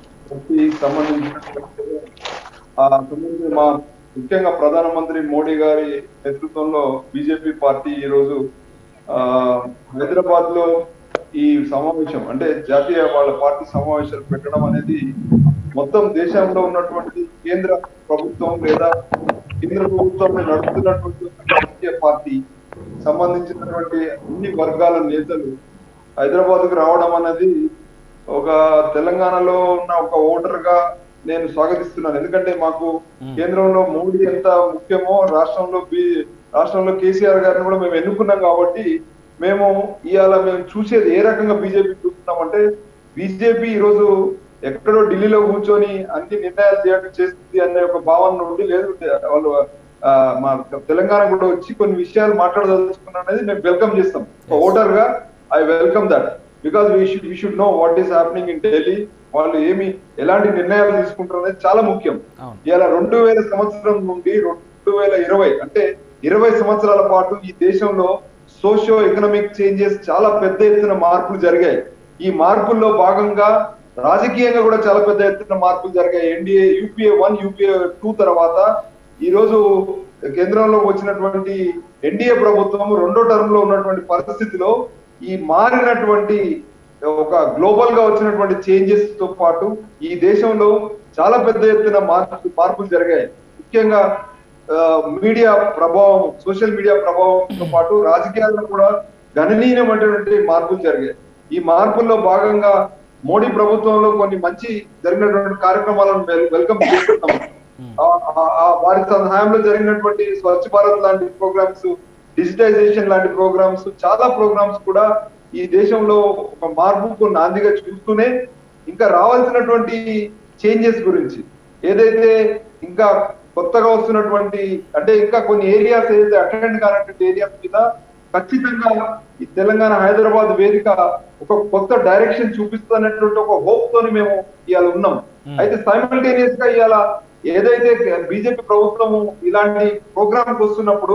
సంబంధించినటువంటి ఆ సంబంధించిన మా ముఖ్యంగా ప్రధానమంత్రి మోడీ గారి నేతృత్వంలో బీజేపీ పార్టీ ఈరోజు ఆ హైదరాబాద్ లో ఈ సమావేశం అంటే జాతీయ వాళ్ళ పార్టీ సమావేశాలు పెట్టడం అనేది మొత్తం దేశంలో ఉన్నటువంటి కేంద్ర ప్రభుత్వం లేదా కేంద్ర ప్రభుత్వాన్ని నడుపుతున్నటువంటి ఒక రాజకీయ పార్టీ సంబంధించినటువంటి అన్ని వర్గాల నేతలు హైదరాబాద్ కు రావడం అనేది ఒక తెలంగాణలో ఉన్న ఒక ఓటర్ గా నేను స్వాగతిస్తున్నాను ఎందుకంటే మాకు కేంద్రంలో మోడీ ఎంత ముఖ్యమో రాష్ట్రంలో బి రాష్ట్రంలో కేసీఆర్ గారిని కూడా మేము ఎన్నుకున్నాం కాబట్టి మేము ఇవాళ మేము చూసేది ఏ రకంగా బీజేపీ చూస్తున్నామంటే బీజేపీ ఈరోజు ఎక్కడో ఢిల్లీలో కూర్చొని అన్ని నిర్ణయాలు చేయడం చేస్తుంది అనే ఒక భావన నుండి లేదు వాళ్ళు ఆ, మా తెలంగాణ కూడా వచ్చి కొన్ని విషయాలు మాట్లాడదలుచుకున్నాం అనేది మేము వెల్కమ్ చేస్తాం ఒక ఓటర్ గా I welcome that because we should we should know what is happening in Delhi వాళ్ళు ఏమి ఎలాంటి నిర్ణయాలు తీసుకుంటారు అనేది చాలా ముఖ్యం అవును. ఇలా రెండు వేల సంవత్సరం నుండి రెండు వేల ఇరవై అంటే ఇరవై సంవత్సరాల పాటు ఈ దేశంలో సోషియో ఎకనామిక్ చేంజెస్ చాలా పెద్ద ఎత్తున మార్పులు జరిగాయి ఈ మార్పుల్లో భాగంగా రాజకీయంగా కూడా చాలా పెద్ద ఎత్తున మార్పులు జరిగాయి NDA UPA one UPA two తర్వాత ఈ రోజు కేంద్రంలో వచ్చినటువంటి ఎన్డీఏ ప్రభుత్వం రెండో టర్మ్ లో ఉన్నటువంటి పరిస్థితిలో ఈ మారినటువంటి ఒక గ్లోబల్ గా వచ్చినటువంటి చేంజెస్ తో పాటు ఈ దేశంలో చాలా పెద్ద ఎత్తున మార్పు మార్పులు జరిగాయి ముఖ్యంగా మీడియా ప్రభావం సోషల్ మీడియా ప్రభావంతో పాటు రాజకీయాల్లో కూడా గణనీయమైనటువంటి మార్పులు జరిగాయి ఈ మార్పుల్లో భాగంగా మోడీ ప్రభుత్వంలో కొన్ని మంచి జరిగినటువంటి కార్యక్రమాలను వెల్- వెల్కమ్ చేస్తున్నాం ఆ- ఆ- ఆ వారి సహాయంలో జరిగినటువంటి స్వచ్ఛ భారత్ లాంటి ప్రోగ్రామ్స్ డిజిటైజేషన్ లాంటి ప్రోగ్రామ్స్ చాలా ప్రోగ్రామ్స్ కూడా ఈ దేశంలో ఒక మార్పుకు నాందిగా చూస్తూనే ఇంకా రావాల్సినటువంటి చేంజెస్ గురించి ఏదైతే ఇంకా కొత్తగా వస్తున్నటువంటి అంటే ఇంకా కొన్ని ఏరియాస్ ఏదైతే అటెండ్ కానటువంటి ఏరియాస్ మీద ఖచ్చితంగా ఈ తెలంగాణ హైదరాబాద్ వేదిక ఒక కొత్త డైరెక్షన్ చూపిస్తున్నటువంటి ఒక హోప్ తోని మేము ఇవాళ ఉన్నాం Hmm. అయితే సైమల్టేనియస్ గా ఇవాళ ఏదైతే బీజేపీ ప్రభుత్వము ఇలాంటి ప్రోగ్రామ్ వస్తున్నప్పుడు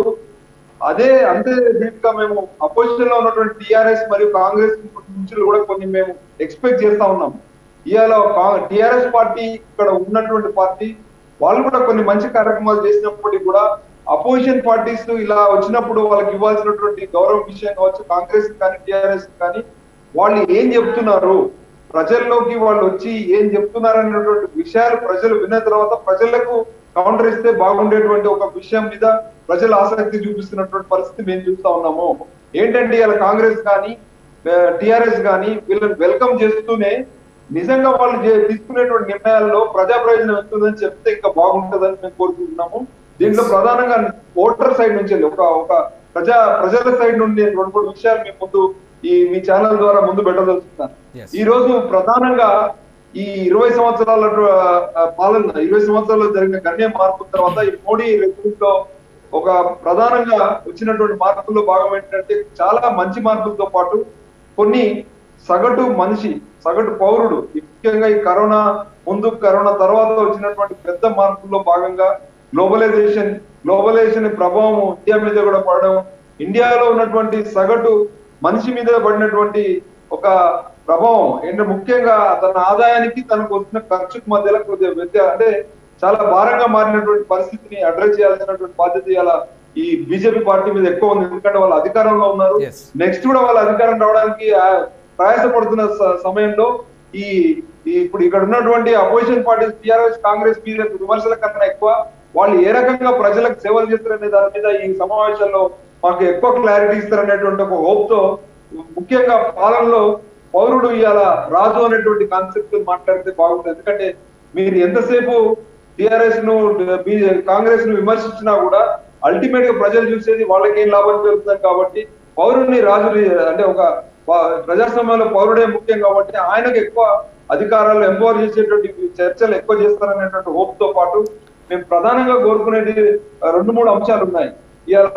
అదే అంతే డీప్ గా మేము అపోజిషన్ లో ఉన్నటువంటి టిఆర్ఎస్ మరియు కాంగ్రెస్ నుంచి కూడా కొన్ని మేము ఎక్స్పెక్ట్ చేస్తా ఉన్నాం ఇవాళ టిఆర్ఎస్ పార్టీ ఇక్కడ ఉన్నటువంటి పార్టీ వాళ్ళు కూడా కొన్ని మంచి కార్యక్రమాలు చేసినప్పటికీ కూడా అపోజిషన్ పార్టీస్ ఇలా వచ్చినప్పుడు వాళ్ళకి ఇవ్వాల్సినటువంటి గౌరవం విషయం కావచ్చు కాంగ్రెస్ కానీ టిఆర్ఎస్ కానీ వాళ్ళు ఏం చెప్తున్నారు ప్రజల్లోకి వాళ్ళు వచ్చి ఏం చెప్తున్నారు అనేటువంటి విషయాలు ప్రజలు విన్న తర్వాత ప్రజలకు కౌంటర్ ఇస్తే బాగుండేటువంటి ఒక విషయం మీద ప్రజలు ఆసక్తి చూపిస్తున్నటువంటి పరిస్థితి మేము చూస్తా ఉన్నాము ఏంటంటే ఇలా కాంగ్రెస్ కానీ టిఆర్ఎస్ కానీ వీళ్ళని వెల్కమ్ చేస్తూనే నిజంగా వాళ్ళు చే- తీసుకునేటువంటి నిర్ణయాల్లో ప్రజా ప్రయోజనం వస్తుందని చెప్తే ఇంకా బాగుంటుందని మేము కోరుకుంటున్నాము దీంట్లో ప్రధానంగా ఓటర్ సైడ్ నుంచి వెళ్ళి ఒక ఒక ప్రజా ప్రజల సైడ్ నుండి నేను రెండు మూడు విషయాలు మీ ముందు ఈ మీ ఛానల్ ద్వారా ముందు పెట్టదలుచుకున్నాను Yes. ఈ రోజు ప్రధానంగా ఈ ఇరవై సంవత్సరాల ఆ, పాలన ఇరవై సంవత్సరాల్లో జరిగిన గణ్య మార్పు తర్వాత ఈ మోడీ లో ఒక ప్రధానంగా వచ్చినటువంటి మార్పుల్లో భాగం ఏంటంటే చాలా మంచి మార్పులతో పాటు కొన్ని సగటు మనిషి సగటు పౌరుడు ఈ ముఖ్యంగా ఈ కరోనా ముందు కరోనా తర్వాత వచ్చినటువంటి పెద్ద మార్పుల్లో భాగంగా గ్లోబలైజేషన్ గ్లోబలైజేషన్ ప్రభావం ఇండియా మీద కూడా పడడం ఇండియాలో ఉన్నటువంటి సగటు మనిషి మీద పడినటువంటి ఒక ప్రభావం ఏంటంటే ముఖ్యంగా తన ఆదాయానికి తనకు వచ్చిన ఖర్చుకు మధ్యలో కొద్దిగా వ్యత్య అంటే చాలా భారంగా మారినటువంటి పరిస్థితిని అడ్రస్ చేయాల్సినటువంటి బాధ్యత ఇలా ఈ బీజేపీ పార్టీ మీద ఎక్కువ ఉంది ఎందుకంటే వాళ్ళు అధికారంలో ఉన్నారు Yes. నెక్స్ట్ కూడా వాళ్ళ అధికారం రావడానికి ఆ, ప్రయాసపడుతున్న స- సమయంలో ఈ ఈ ఇప్పుడు ఇక్కడ ఉన్నటువంటి అపోజిషన్ పార్టీస్ టిఆర్ఎస్ కాంగ్రెస్ మీద విమర్శల కన్నా ఎక్కువ వాళ్ళు ఏ రకంగా ప్రజలకు సేవలు చేస్తారనే దాని మీద ఈ సమావేశంలో మాకు ఎక్కువ క్లారిటీ ఇస్తారనేటువంటి ఒక హోప్ తో ముఖ్యంగా పాలనలో పౌరుడు ఇవాళ రాజు అనేటువంటి కాన్సెప్ట్ మాట్లాడితే బాగుంటుంది ఎందుకంటే మీరు ఎంతసేపు టిఆర్ఎస్ ను బీ- కాంగ్రెస్ ను విమర్శించినా కూడా అల్టిమేట్ గా ప్రజలు చూసేది వాళ్ళకి ఏం లాభం జరుగుతుంది కాబట్టి పౌరుడిని రాజు అంటే ఒక ప- ప్రజాస్వామ్యంలో పౌరుడే ముఖ్యం కాబట్టి ఆయనకు ఎక్కువ అధికారాలు ఎంపవర్ చేసేటువంటి చర్చలు ఎక్కువ చేస్తారనేటువంటి హోప్ తో పాటు మేము ప్రధానంగా కోరుకునేది ఆ, రెండు మూడు అంశాలు ఉన్నాయి ఇవాళ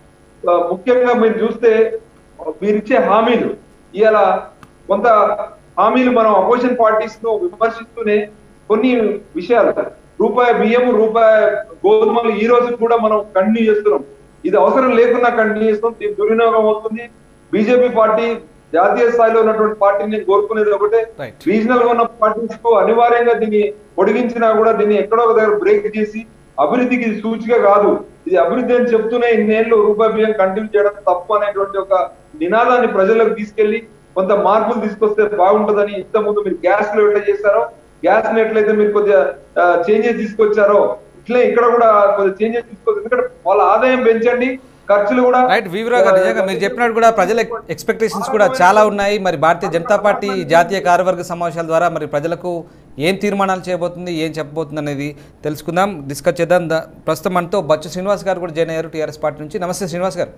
ఆ, ముఖ్యంగా మీరు చూస్తే మీరిచ్చే హామీలు ఇవాళ కొంత హామీలు మనం అపోజిషన్ పార్టీస్ ను విమర్శిస్తూనే కొన్ని విషయాలు రూపాయి బియ్యం రూపాయి గోధుమలు ఈ రోజు కూడా మనం కంటిన్యూ చేస్తున్నాం ఇది అవసరం లేకున్నా కంటిన్యూ చేస్తాం దీని దుర్వినియోగం అవుతుంది బీజేపీ పార్టీ జాతీయ స్థాయిలో ఉన్నటువంటి పార్టీని నేను కోరుకునేది ఒకటే Right. రీజనల్ గా ఉన్న పార్టీస్ కు అనివార్యంగా దీన్ని పొడిగించినా కూడా దీన్ని ఎక్కడో ఒక దగ్గర బ్రేక్ చేసి అభివృద్ధికి ఇది సూచిక కాదు ఇది అభివృద్ధి అని చెప్తూనే ఇన్నేళ్లు రూపాయి బియ్యం కంటిన్యూ చేయడం తప్పు అనేటువంటి ఒక నినాదాన్ని ప్రజలకు తీసుకెళ్లి కొంత మార్పులు తీసుకొస్తే బాగుంటుందని ఇంత ముందు మీరు గ్యాస్ లో ఎట్లా చేస్తారో గ్యాస్ ని ఎట్లయితే మీరు కొద్దిగా చేంజెస్ తీసుకొచ్చారో ఇట్లే ఇక్కడ కూడా కొద్దిగా చేంజెస్ తీసుకొచ్చి ఎందుకంటే వాళ్ళ ఆదాయం పెంచండి ఖర్చులు కూడా రైట్ వివరాలు గారు నిజంగా మీరు చెప్పినట్టు కూడా ప్రజల ఎక్స్పెక్టేషన్స్ కూడా చాలా ఉన్నాయి మరి భారతీయ జనతా పార్టీ జాతీయ కార్యవర్గ సమావేశాల ద్వారా మరి ప్రజలకు ఏం తీర్మానాలు చేయబోతుంది ఏం చెప్పబోతుంది అనేది తెలుసుకుందాం డిస్కస్ చేద్దాం దా- ప్రస్తుతం మనతో బచ్చు శ్రీనివాస్ గారు కూడా జాయిన్ అయ్యారు టీఆర్ఎస్ పార్టీ నుంచి నమస్తే శ్రీనివాస్ గారు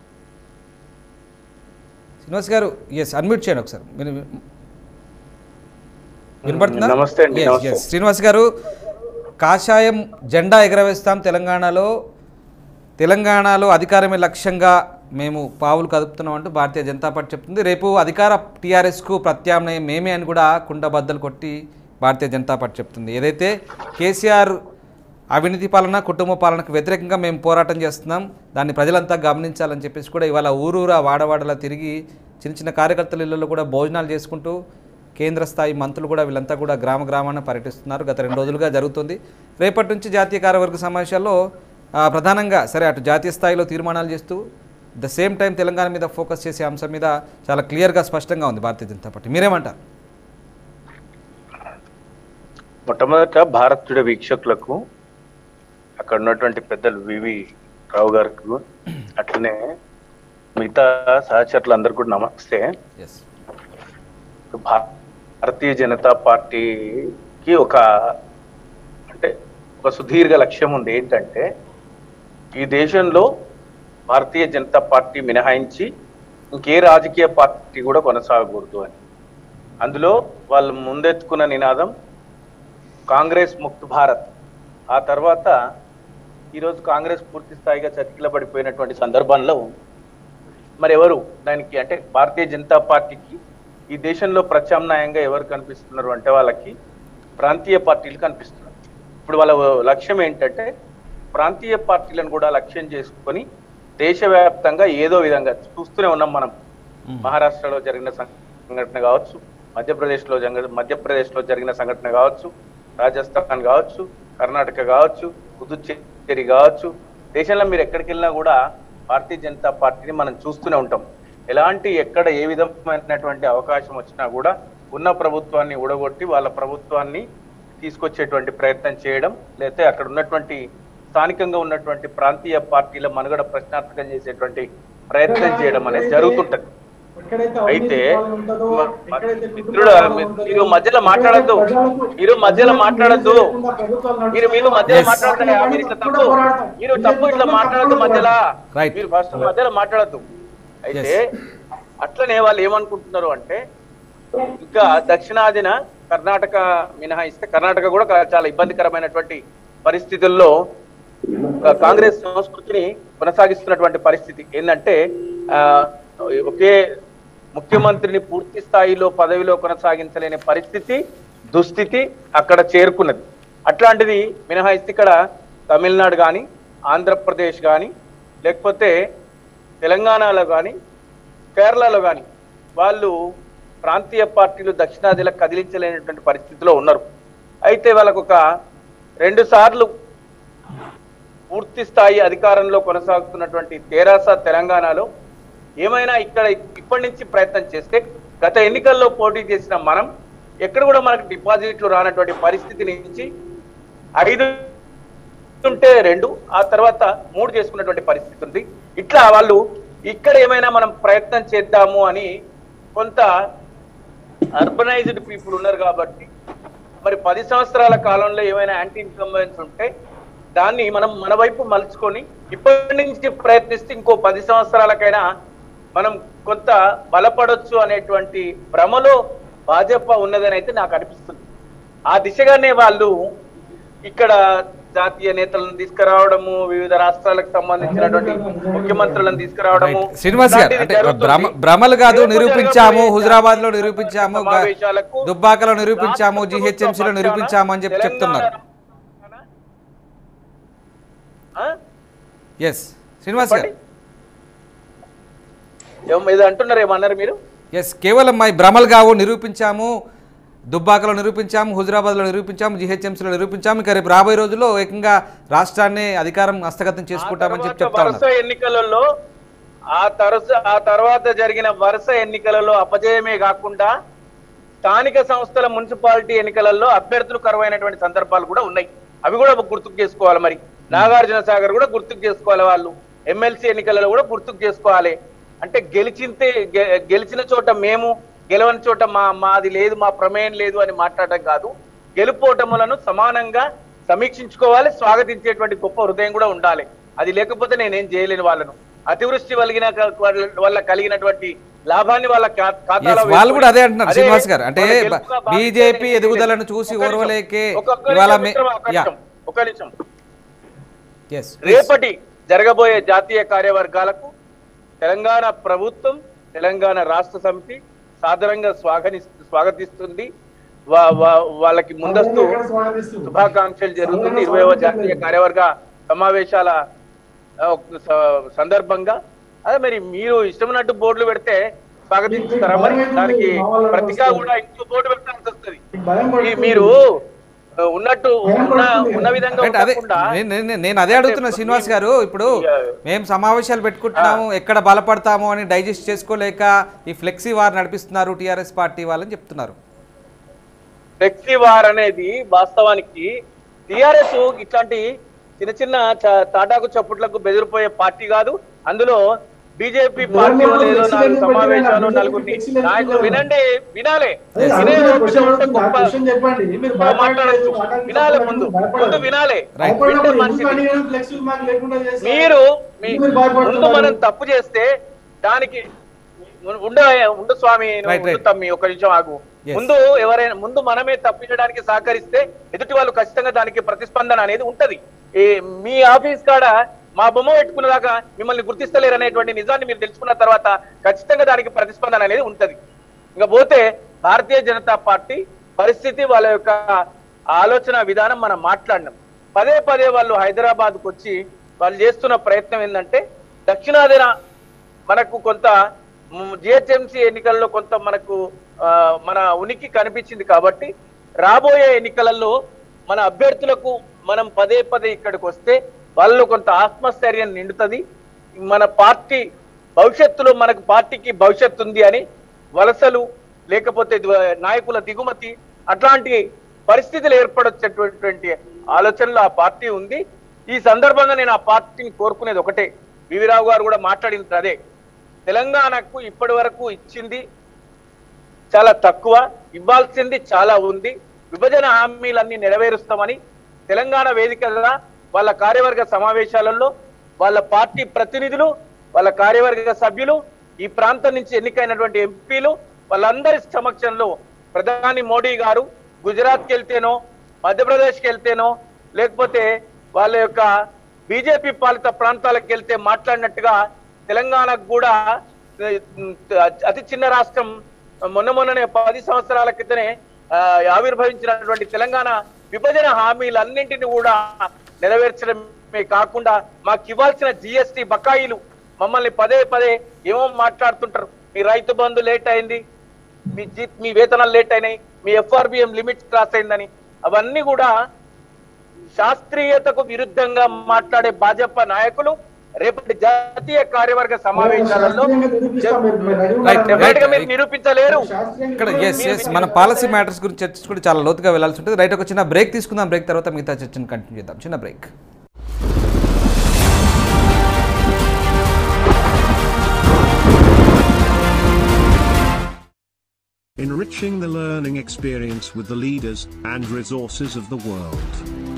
శ్రీనివాస్ గారు ఎస్ అన్మ్యూట్ చేయండి ఒకసారి మీరు వినపడుతుందా నమస్తే అండి, Yes, నమస్తే. yes. శ్రీనివాస్ గారు కాషాయం జెండా ఎగరవేస్తాం తెలంగాణలో తెలంగాణలో అధికారమే లక్ష్యంగా మేము పావులు కదుపుతున్నాం అంటూ భారతీయ జనతా పార్టీ చెప్తుంది రేపు అధికార టీఆర్ఎస్కు ప్రత్యామ్నాయం మేమే అని కూడా కుండబద్దలు కొట్టి భారతీయ జనతా పార్టీ చెప్తుంది ఏదైతే కేసీఆర్ అవినీతి పాలన కుటుంబ పాలనకు వ్యతిరేకంగా మేము పోరాటం చేస్తున్నాం దాన్ని ప్రజలంతా గమనించాలని చెప్పేసి కూడా ఇవాళ ఊరూరా వాడవాడలా తిరిగి చిన్న చిన్న కార్యకర్తల ఇళ్లలో కూడా భోజనాలు చేసుకుంటూ కేంద్ర స్థాయి మంత్రులు కూడా వీళ్ళంతా కూడా గ్రామ గ్రామాన పర్యటిస్తున్నారు గత రెండు రోజులుగా జరుగుతుంది రేపటి నుంచి జాతీయ కార్యవర్గ సమావేశాల్లో ఆ, ప్రధానంగా సరే అటు జాతీయ స్థాయిలో తీర్మానాలు చేస్తూ ద సేమ్ టైం తెలంగాణ మీద ఫోకస్ చేసే అంశం మీద చాలా క్లియర్గా స్పష్టంగా ఉంది భారతీయ జనతా పార్టీ మీరేమంటారు మొట్టమొదట భారతీయ వీక్షకులకు అక్కడ ఉన్నటువంటి పెద్దలు వివి రావు గారికి అట్లనే మిగతా సహచరులందరూ కూడా నమస్తే ఎస్ భా- భారతీయ జనతా పార్టీకి ఒక అంటే ఒక సుదీర్ఘ లక్ష్యం ఉంది ఏంటంటే ఈ దేశంలో భారతీయ జనతా పార్టీ మినహాయించి ఇంకే రాజకీయ పార్టీ కూడా కొనసాగకూడదు అని అందులో వాళ్ళు ముందెత్తుకున్న నినాదం కాంగ్రెస్ ముక్త్ భారత్ ఆ తర్వాత ఈరోజు కాంగ్రెస్ పూర్తి స్థాయిగా చతికిల పడిపోయినటువంటి సందర్భంలో మరి ఎవరు దానికి అంటే భారతీయ జనతా పార్టీకి ఈ దేశంలో ప్రత్యామ్నాయంగా ఎవరు కనిపిస్తున్నారు అంటే వాళ్ళకి ప్రాంతీయ పార్టీలు కనిపిస్తున్నారు ఇప్పుడు వాళ్ళ లక్ష్యం ఏంటంటే ప్రాంతీయ పార్టీలను కూడా లక్ష్యం చేసుకొని దేశవ్యాప్తంగా ఏదో విధంగా చూస్తూనే ఉన్నాం మనం మహారాష్ట్రలో జరిగిన సంఘటన కావచ్చు మధ్యప్రదేశ్లో జరగ మధ్యప్రదేశ్లో జరిగిన సంఘటన కావచ్చు రాజస్థాన్ కావచ్చు కర్ణాటక కావచ్చు పుదుచ్చేరి కావచ్చు దేశంలో మీరు ఎక్కడికి వెళ్ళినా కూడా భారతీయ జనతా పార్టీని మనం చూస్తూనే ఉంటాం ఎలాంటి ఎక్కడ ఏ విధమైనటువంటి అవకాశం వచ్చినా కూడా ఉన్న ప్రభుత్వాన్ని ఊడగొట్టి వాళ్ళ ప్రభుత్వాన్ని తీసుకొచ్చేటువంటి ప్రయత్నం చేయడం లేకపోతే అక్కడ ఉన్నటువంటి స్థానికంగా ఉన్నటువంటి ప్రాంతీయ పార్టీల మనుగడ ప్రశ్నార్థకం చేసేటువంటి ప్రయత్నం చేయడం అనేది జరుగుతుంటది ఎక్కడైతే అయితే అవినీతి పాలన ఉంటుందో, మ- ఎక్కడైతే మిత్రుడు కుటుంబ మీ- పాలన మీరు ఉంటుందో, మధ్యలో మాట్లాడద్దు ప్రజలకు- మీరు మధ్యలో మాట్లాడద్దు లేకుండా ప్రభుత్వాలు మీరు మీరు మధ్యలో Yes. మాట్లాడుతున్నా మీరు ఇట్లా తప్పు మీరు తప్పు ఇట్లా మాట్లాడద్దు మధ్యలో Right. మీరు ఫస్ట్ మధ్యలో మాట్లాడద్దు అయితే అట్లనే వాళ్ళు ఏమనుకుంటున్నారు అంటే ఇంకా దక్షిణాదిన కర్ణాటక మినహాయిస్తే కర్ణాటక కూడా కా- చాలా ఇబ్బందికరమైనటువంటి పరిస్థితుల్లో ఆ, కాంగ్రెస్ సంస్కృతిని కొనసాగిస్తున్నటువంటి పరిస్థితి ఏంటంటే ఆ, ఒకే ముఖ్యమంత్రిని పూర్తి స్థాయిలో పదవిలో కొనసాగించలేని పరిస్థితి దుస్థితి అక్కడ చేరుకున్నది అట్లాంటిది మినహాయిస్తే ఇక్కడ తమిళనాడు కానీ ఆంధ్రప్రదేశ్ కానీ లేకపోతే తెలంగాణలో కానీ కేరళలో కానీ వాళ్ళు ప్రాంతీయ పార్టీలు దక్షిణాదిలో కదిలించలేనటువంటి పరిస్థితిలో ఉన్నారు అయితే వాళ్ళకు ఒక రెండు సార్లు పూర్తి స్థాయి అధికారంలో కొనసాగుతున్నటువంటి తెరాస తెలంగాణలో ఏమైనా ఇక్కడ ఇప్పటి నుంచి ప్రయత్నం చేస్తే గత ఎన్నికల్లో పోటీ చేసిన మనం ఎక్కడ కూడా మనకు డిపాజిట్లు రానటువంటి పరిస్థితి నుంచి ఐదు ఉంటే రెండు ఆ తర్వాత మూడు చేసుకున్నటువంటి పరిస్థితి ఉంది ఇట్లా వాళ్ళు ఇక్కడ ఏమైనా మనం ప్రయత్నం చేద్దాము అని కొంత అర్బనైజ్డ్ పీపుల్ ఉన్నారు కాబట్టి మరి పది సంవత్సరాల కాలంలో ఏమైనా యాంటీ ఇన్కంబెన్స్ ఉంటే దాన్ని మనం మన వైపు మలుచుకొని ఇప్పటి నుంచి ప్రయత్నిస్తే ఇంకో పది సంవత్సరాలకైనా మనం కొంత బలపడొచ్చు అనేటువంటి భ్రమలో భాజపా ఉన్నదని అయితే నాకు అనిపిస్తుంది ఆ దిశగానే వాళ్ళు ఇక్కడ జాతీయ నేతలను తీసుకురావడము వివిధ రాష్ట్రాలకు సంబంధించినటువంటి ముఖ్యమంత్రులను తీసుకురావడము Right. శ్రీనివాస్ గారు ఇలాంటిది అంటే జరుగుతుంది. భ్రమ భ్రమలు కాదు రేపు నిరూపించాము జరగబోయే హుజరాబాద్ లో నిరూపించాము గ- సమావేశాలకు దుబ్బాకలో నిరూపించాము రాష్ట్ర GHMC లో ప్రభుత్వ నిరూపించాము అని చెప్పి తెలంగాణ చెప్తున్నారు ఆ? ఎస్ శ్రీనివాస్ గారు చెప్పండి. ఏం- ఏదో అంటున్నారు ఏమన్నారు మీరు ఎస్ కేవలం మా ఈ భ్రమలు కావు నిరూపించాము దుబ్బాకలో నిరూపించాము హుజరాబాద్లో నిరూపించాము జిహెచ్ఎంసీలో నిరూపించాము ఇంకా రేపు రాబోయే రోజుల్లో ఏకంగా రాష్ట్రాన్ని అధికారం హస్తగతం చేసుకుంటామని చెప్పి ఆ చెప్తా తర్వాత ఉన్నారు వరుస ఎన్నికలలో ఆ తరస ఆ తర్వాత జరిగిన వరుస ఎన్నికలలో అపజయమే కాకుండా స్థానిక సంస్థల మున్సిపాలిటీ ఎన్నికలలో అభ్యర్థులు కరువైనటువంటి సందర్భాలు కూడా ఉన్నాయి అవి కూడా గుర్తుకు చేసుకోవాలి మరి నాగార్జున సాగర్ కూడా గుర్తుకు చేసుకోవాలి వాళ్ళు ఎమ్మెల్సీ ఎన్నికలలో కూడా గుర్తుకు చేసుకోవాలి అంటే గెలిచింతే గె- గెలిచిన చోట మేము గెలవని చోట మా మాది లేదు మా ప్రమేయం లేదు అని మాట్లాడడం కాదు గెలుపోటములను సమానంగా సమీక్షించుకోవాలి స్వాగతించేటువంటి గొప్ప హృదయం కూడా ఉండాలి అది లేకపోతే నేనేం చేయలేని వాళ్ళను అతివృష్టి వలిగిన వల్ల కలిగినటువంటి లాభాన్ని వాళ్ళ ఖా- ఖాతాలో Yes, వాళ్ళు కూడా అదే అంటున్నారు అదే శ్రీనివాస్ గారు అంటే వాళ్ళ గెలుపుగా భావిస్తే బీజేపీ నేను ఎదుగుదలను చూసి ఒక్క నిమిషం, ఓర్వలేకే ఒక్క నిమిషం ఇవాళ మే- మిత్రమా, ఒక్క యా. నిమిషం, ఒక్క నిమిషం ఎస్ రేపటి జరగబోయే జాతీయ కార్యవర్గాలకు తెలంగాణ ప్రభుత్వం తెలంగాణ రాష్ట్ర సమితి సాదరంగా స్వాగని స్వాగతిస్తుంది వా- వా- వాళ్ళకి ముందస్తు ఎక్కడ స్వాగతిస్తుంది? శుభాకాంక్షలు జరుగుతుంది ఇరవైవ జాతీయ కార్యవర్గ సమావేశాల ఆ, ఒక స- సందర్భంగా అదే మరి మీరు ఇష్టమైనట్టు బోర్డులు పెడితే స్వాగతిస్తారా మరి దానికి ప్రతిగా కూడా ఇంకో బోర్డు పెట్టాల్సి వస్తుంది మీకు భయం ఈ పడుతుంది. మీరు ఆ, ఉన్నట్టు ఉన్న ఉన్న విధంగా రైట్, అదే ఉండకుండా నేను- నేను- నేను అదే అడుగుతున్నా శ్రీనివాస్ గారు ఇప్పుడు యా. మేము సమావేశాలు పెట్టుకుంటున్నాము ఎక్కడ బలపడతాము అని డైజెస్ట్ చేసుకోలేక ఈ ఫ్లెక్సీ వార్ నడిపిస్తున్నారు టీఆర్ఎస్ పార్టీ వాళ్ళని చెప్తున్నారు ఫ్లెక్సీ వార్ అనేది వాస్తవానికి టిఆర్ఎస్ ఇట్లాంటి చిన్న చిన్న చ- తాటాకు చప్పుట్లకు బెదిరిపోయే పార్టీ కాదు అందులో బీజేపీ పార్టీలో లేదో నాలుగు సమావేశాలు నలుగురిని నాయకులు వినండి వినాలే అదే వినే అడుగుతున్న ఓపిక క్వశ్చన్ ఉంటే అడుగుతున్నా, గొప్ప క్వశ్చన్ చెప్పండి మీరు మాట్లాడచ్చు భయపడలేదు, వినాలి మాట్లాడలేదు, ముందు భయపడలేదు. ముందు వినాలి భయపడినప్పుడు వింటే ఎందుకు మంచిది అడిగారు? ఫ్లెక్సీలు మాకు లేకుండా చేశారు? మీరు మీ ఎందుకు భయపడుతున్నారు? ముందు మనం తప్పు చేస్తే దానికి ఉండ ఉండు స్వామి నువ్వు Right, right. ఉండు తమ్మి ఒక నిమిషం ఆగు Yes. ముందు ఎవరైనా ముందు మనమే తప్పించడానికి సహకరిస్తే ఎదుటి వాళ్ళు ఖచ్చితంగా దానికి ప్రతిస్పందన అనేది ఉంటది ఈ మీ ఆఫీస్ కాడ మా బొమ్మ పెట్టుకున్నదాకా మిమ్మల్ని గుర్తిస్తలేరు అనేటువంటి నిజాన్ని మీరు తెలుసుకున్న తర్వాత ఖచ్చితంగా దానికి ప్రతిస్పందన అనేది ఉంటది ఇంకా పోతే భారతీయ జనతా పార్టీ పరిస్థితి వాళ్ళ యొక్క ఆలోచన విధానం మనం మాట్లాడినాం పదే పదే వాళ్ళు హైదరాబాద్ కు వచ్చి వాళ్ళు చేస్తున్న ప్రయత్నం ఏంటంటే దక్షిణాదిన మనకు కొంత జిహెచ్ఎంసీ ఎన్నికల్లో కొంత మనకు ఆ, మన ఉనికి కనిపించింది కాబట్టి రాబోయే ఎన్నికలలో మన అభ్యర్థులకు మనం పదే పదే ఇక్కడికి వస్తే వాళ్ళు కొంత ఆత్మస్థైర్యం నిండుతుంది మన పార్టీ భవిష్యత్తులో మనకు పార్టీకి భవిష్యత్తు ఉంది అని వలసలు లేకపోతే ద్వ- నాయకుల దిగుమతి అట్లాంటి పరిస్థితులు ఏర్పడొచ్చేటటువంటి ఆలోచనలో ఆ పార్టీ ఉంది ఈ సందర్భంగా నేను ఆ పార్టీని కోరుకునేది ఒకటే వివిరావు గారు కూడా మాట్లాడింది అదే తెలంగాణకు ఇప్పటి వరకు ఇచ్చింది చాలా తక్కువ ఇవ్వాల్సింది చాలా ఉంది విభజన హామీలన్నీ నెరవేరుస్తామని తెలంగాణ వేదికగా వాళ్ళ కార్యవర్గ సమావేశాలలో వాళ్ళ పార్టీ ప్రతినిధులు వాళ్ళ కార్యవర్గ సభ్యులు ఈ ప్రాంతం నుంచి ఎన్నికైనటువంటి ఎంపీలు వాళ్ళందరి సమక్షంలో ప్రధాని మోడీ గారు గుజరాత్కి వెళ్తేనో మధ్యప్రదేశ్కి వెళ్తేనో లేకపోతే వాళ్ళ యొక్క బీజేపీ పాలిత ప్రాంతాలకు వెళ్తే మాట్లాడినట్టుగా తెలంగాణకు కూడా ఏ, అతి చిన్న రాష్ట్రం మొన్న మొన్ననే పది సంవత్సరాల క్రితనే ఆ, ఆవిర్భవించినటువంటి తెలంగాణ విభజన హామీలన్నింటినీ కూడా నెరవేర్చడమే కాకుండా మాకు ఇవ్వాల్సిన జిఎస్టి బకాయిలు మమ్మల్ని పదే పదే ఏమో మాట్లాడుతుంటారు మీ రైతు బంధు లేట్ అయింది మీ జీ మీ వేతనాలు లేట్ అయినాయి మీ ఎఫ్ఆర్బిఎం లిమిట్ క్రాస్ అయిందని అవన్నీ కూడా శాస్త్రీయతకు విరుద్ధంగా మాట్లాడే భాజపా నాయకులు రేపటి జాతీయ కార్యవర్గ సమావేశాలలో శాస్త్రీయంగా నిరూపిస్తాం మీరు. మీరు రెడీ Right, ఉన్నారా? డెఫినెట్ గా మీరు నిరూపించలేరు శాస్త్రీయంగా ఇక్కడ ఎస్ ఎస్ మన పాలసీ మ్యాటర్స్ గురించి చర్చించుకుంటే చాలా లోతుగా వెళ్ళాల్సి ఉంటుంది రైట్ ఒక చిన్న బ్రేక్ తీసుకుందాం బ్రేక్ తర్వాత మిగతా చర్చను కంటిన్యూ చేద్దాం చిన్న break enriching the learning experience with the leaders and resources of the world.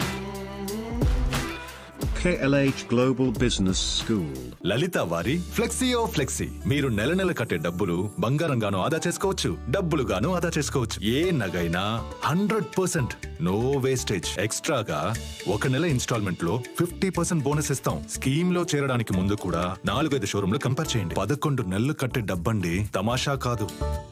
KLH Global Business School. Lalitha వారి ఫ్లెక్సీయో ఫ్లెక్సీ మీరు నెల నెల కట్టే డబ్బులు బంగారంగాను ఆదా చేసుకోవచ్చు డబ్బులుగాను ఆదా చేసుకోవచ్చు ఏ నగైనా హండ్రెడ్ పర్సెంట్ నో వేస్టేజ్ ఎక్స్ట్రాగా ఒక నెల ఇన్స్టాల్మెంట్ లో ఫిఫ్టీ పర్సెంట్ బోనస్ ఇస్తాం స్కీమ్ లో చేరడానికి ముందు కూడా నాలుగైదు షోరూంలు కంపేర్ చేయండి పదకొండు నెలలు కట్టే డబ్బండి తమాషా కాదు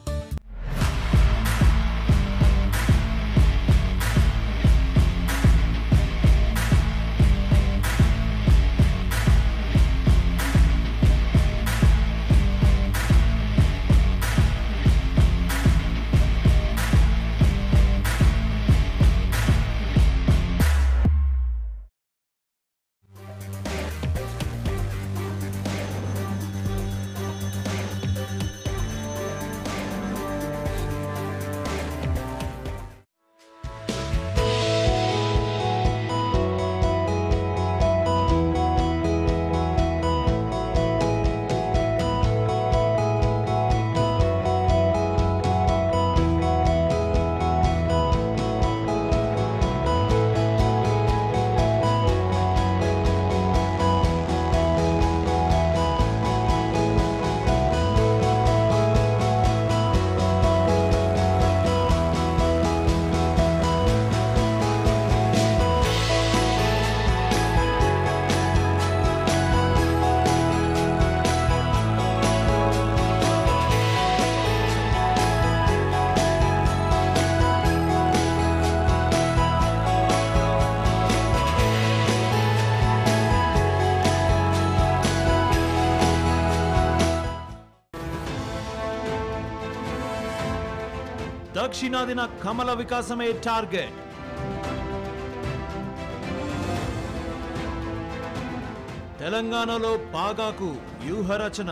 దక్షిణాదిన కమల వికాసమే టార్గెట్ తెలంగాణలో పాగాకు వ్యూహరచన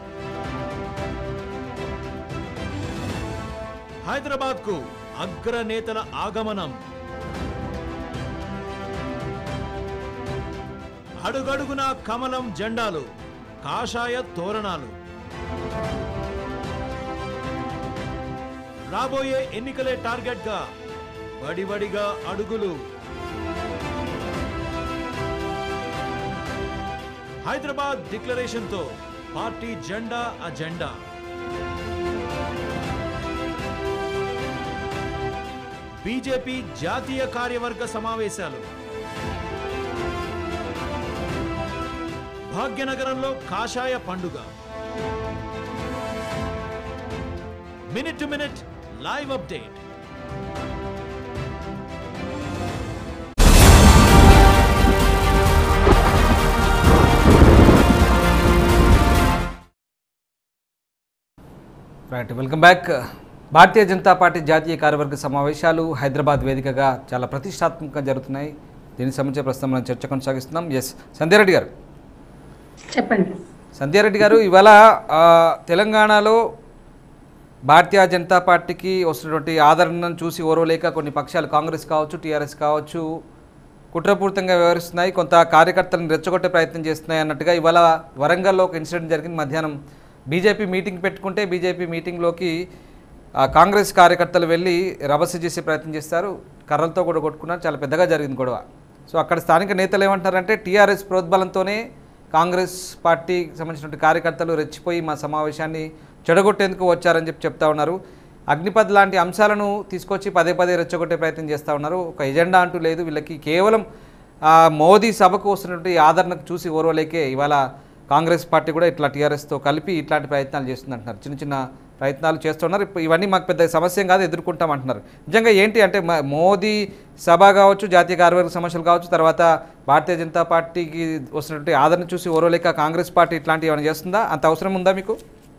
హైదరాబాద్ కు అగ్రనేతల ఆగమనం అడుగడుగున కమలం జెండాలు కాషాయ తోరణాలు రాబోయే ఎన్నికలే టార్గెట్ గా వడివడిగా అడుగులు హైదరాబాద్ డిక్లరేషన్ తో పార్టీ జెండా అజెండా బీజేపీ జాతీయ కార్యవర్గ సమావేశాలు భాగ్యనగరంలో కాషాయ పండుగ minute to minute live update right welcome back Bharatiya Janata party జాతీయ కార్యవర్గ సమావేశాలు హైదరాబాద్ వేదికగా చాలా ప్రతిష్టాత్మకంగా జరుగుతున్నాయి దీనికి సంబంధించి ప్రస్తుతం మనం చర్చ కొనసాగిస్తున్నాం ఎస్ సంధ్యారెడ్డి గారు చెప్పండి సంధ్యారెడ్డి గారు ఇవాళ ఆ, తెలంగాణలో భారతీయ జనతా పార్టీకి వస్తున్నటువంటి ఆదరణను చూసి ఓర్వలేక కొన్ని పక్షాలు కాంగ్రెస్ కావచ్చు టీఆర్ఎస్ కావచ్చు కుట్రపూరితంగా వ్యవహరిస్తున్నాయి కొంత కార్యకర్తలను రెచ్చగొట్టే ప్రయత్నం చేస్తున్నాయి అన్నట్టుగా ఇవాళ వరంగల్లో ఒక ఇన్సిడెంట్ జరిగింది మధ్యాహ్నం బీజేపీ మీటింగ్ పెట్టుకుంటే బీజేపీ మీటింగ్లోకి ఆ కాంగ్రెస్ కార్యకర్తలు వెళ్ళి రభస చేసే ప్రయత్నం చేస్తారు కర్రలతో కూడా కొట్టుకున్నారు చాలా పెద్దగా జరిగింది గొడవ సో అక్కడ స్థానిక నేతలు ఏమంటారంటే టీఆర్ఎస్ ప్రోద్బలంతోనే కాంగ్రెస్ పార్టీకి సంబంధించినటువంటి కార్యకర్తలు రెచ్చిపోయి మా సమావేశాన్ని చెడగొట్టేందుకు వచ్చారని చెప్పి చెప్తా ఉన్నారు అగ్నిపథ్ లాంటి అంశాలను తీసుకొచ్చి పదే పదే రెచ్చగొట్టే ప్రయత్నం చేస్తూ ఉన్నారు ఒక ఎజెండా అంటూ లేదు వీళ్ళకి కేవలం ఆ, మోదీ సభకు వస్తున్నటువంటి ఆదరణకు చూసి ఓర్వలేకే ఇవాళ కాంగ్రెస్ పార్టీ కూడా ఇట్లా టీఆర్ఎస్తో కలిపి ఇట్లాంటి ప్రయత్నాలు చేస్తుంది అంటున్నారు చిన్న చిన్న ప్రయత్నాలు చేస్తున్నారు ఇప్పుడు ఇవన్నీ మాకు పెద్ద సమస్య ఏం కాదు ఎదుర్కొంటాం అంటున్నారు నిజంగా ఏంటి అంటే మ- మోదీ సభ కావచ్చు జాతీయ కార్యవర్గ సమస్యలు కావచ్చు తర్వాత భారతీయ జనతా పార్టీకి వస్తున్నటువంటి ఆదరణ చూసి ఓర్వలేక కాంగ్రెస్ పార్టీ ఇట్లాంటివి ఏమైనా చేస్తుందా అంత అవసరం ఉందా మీకు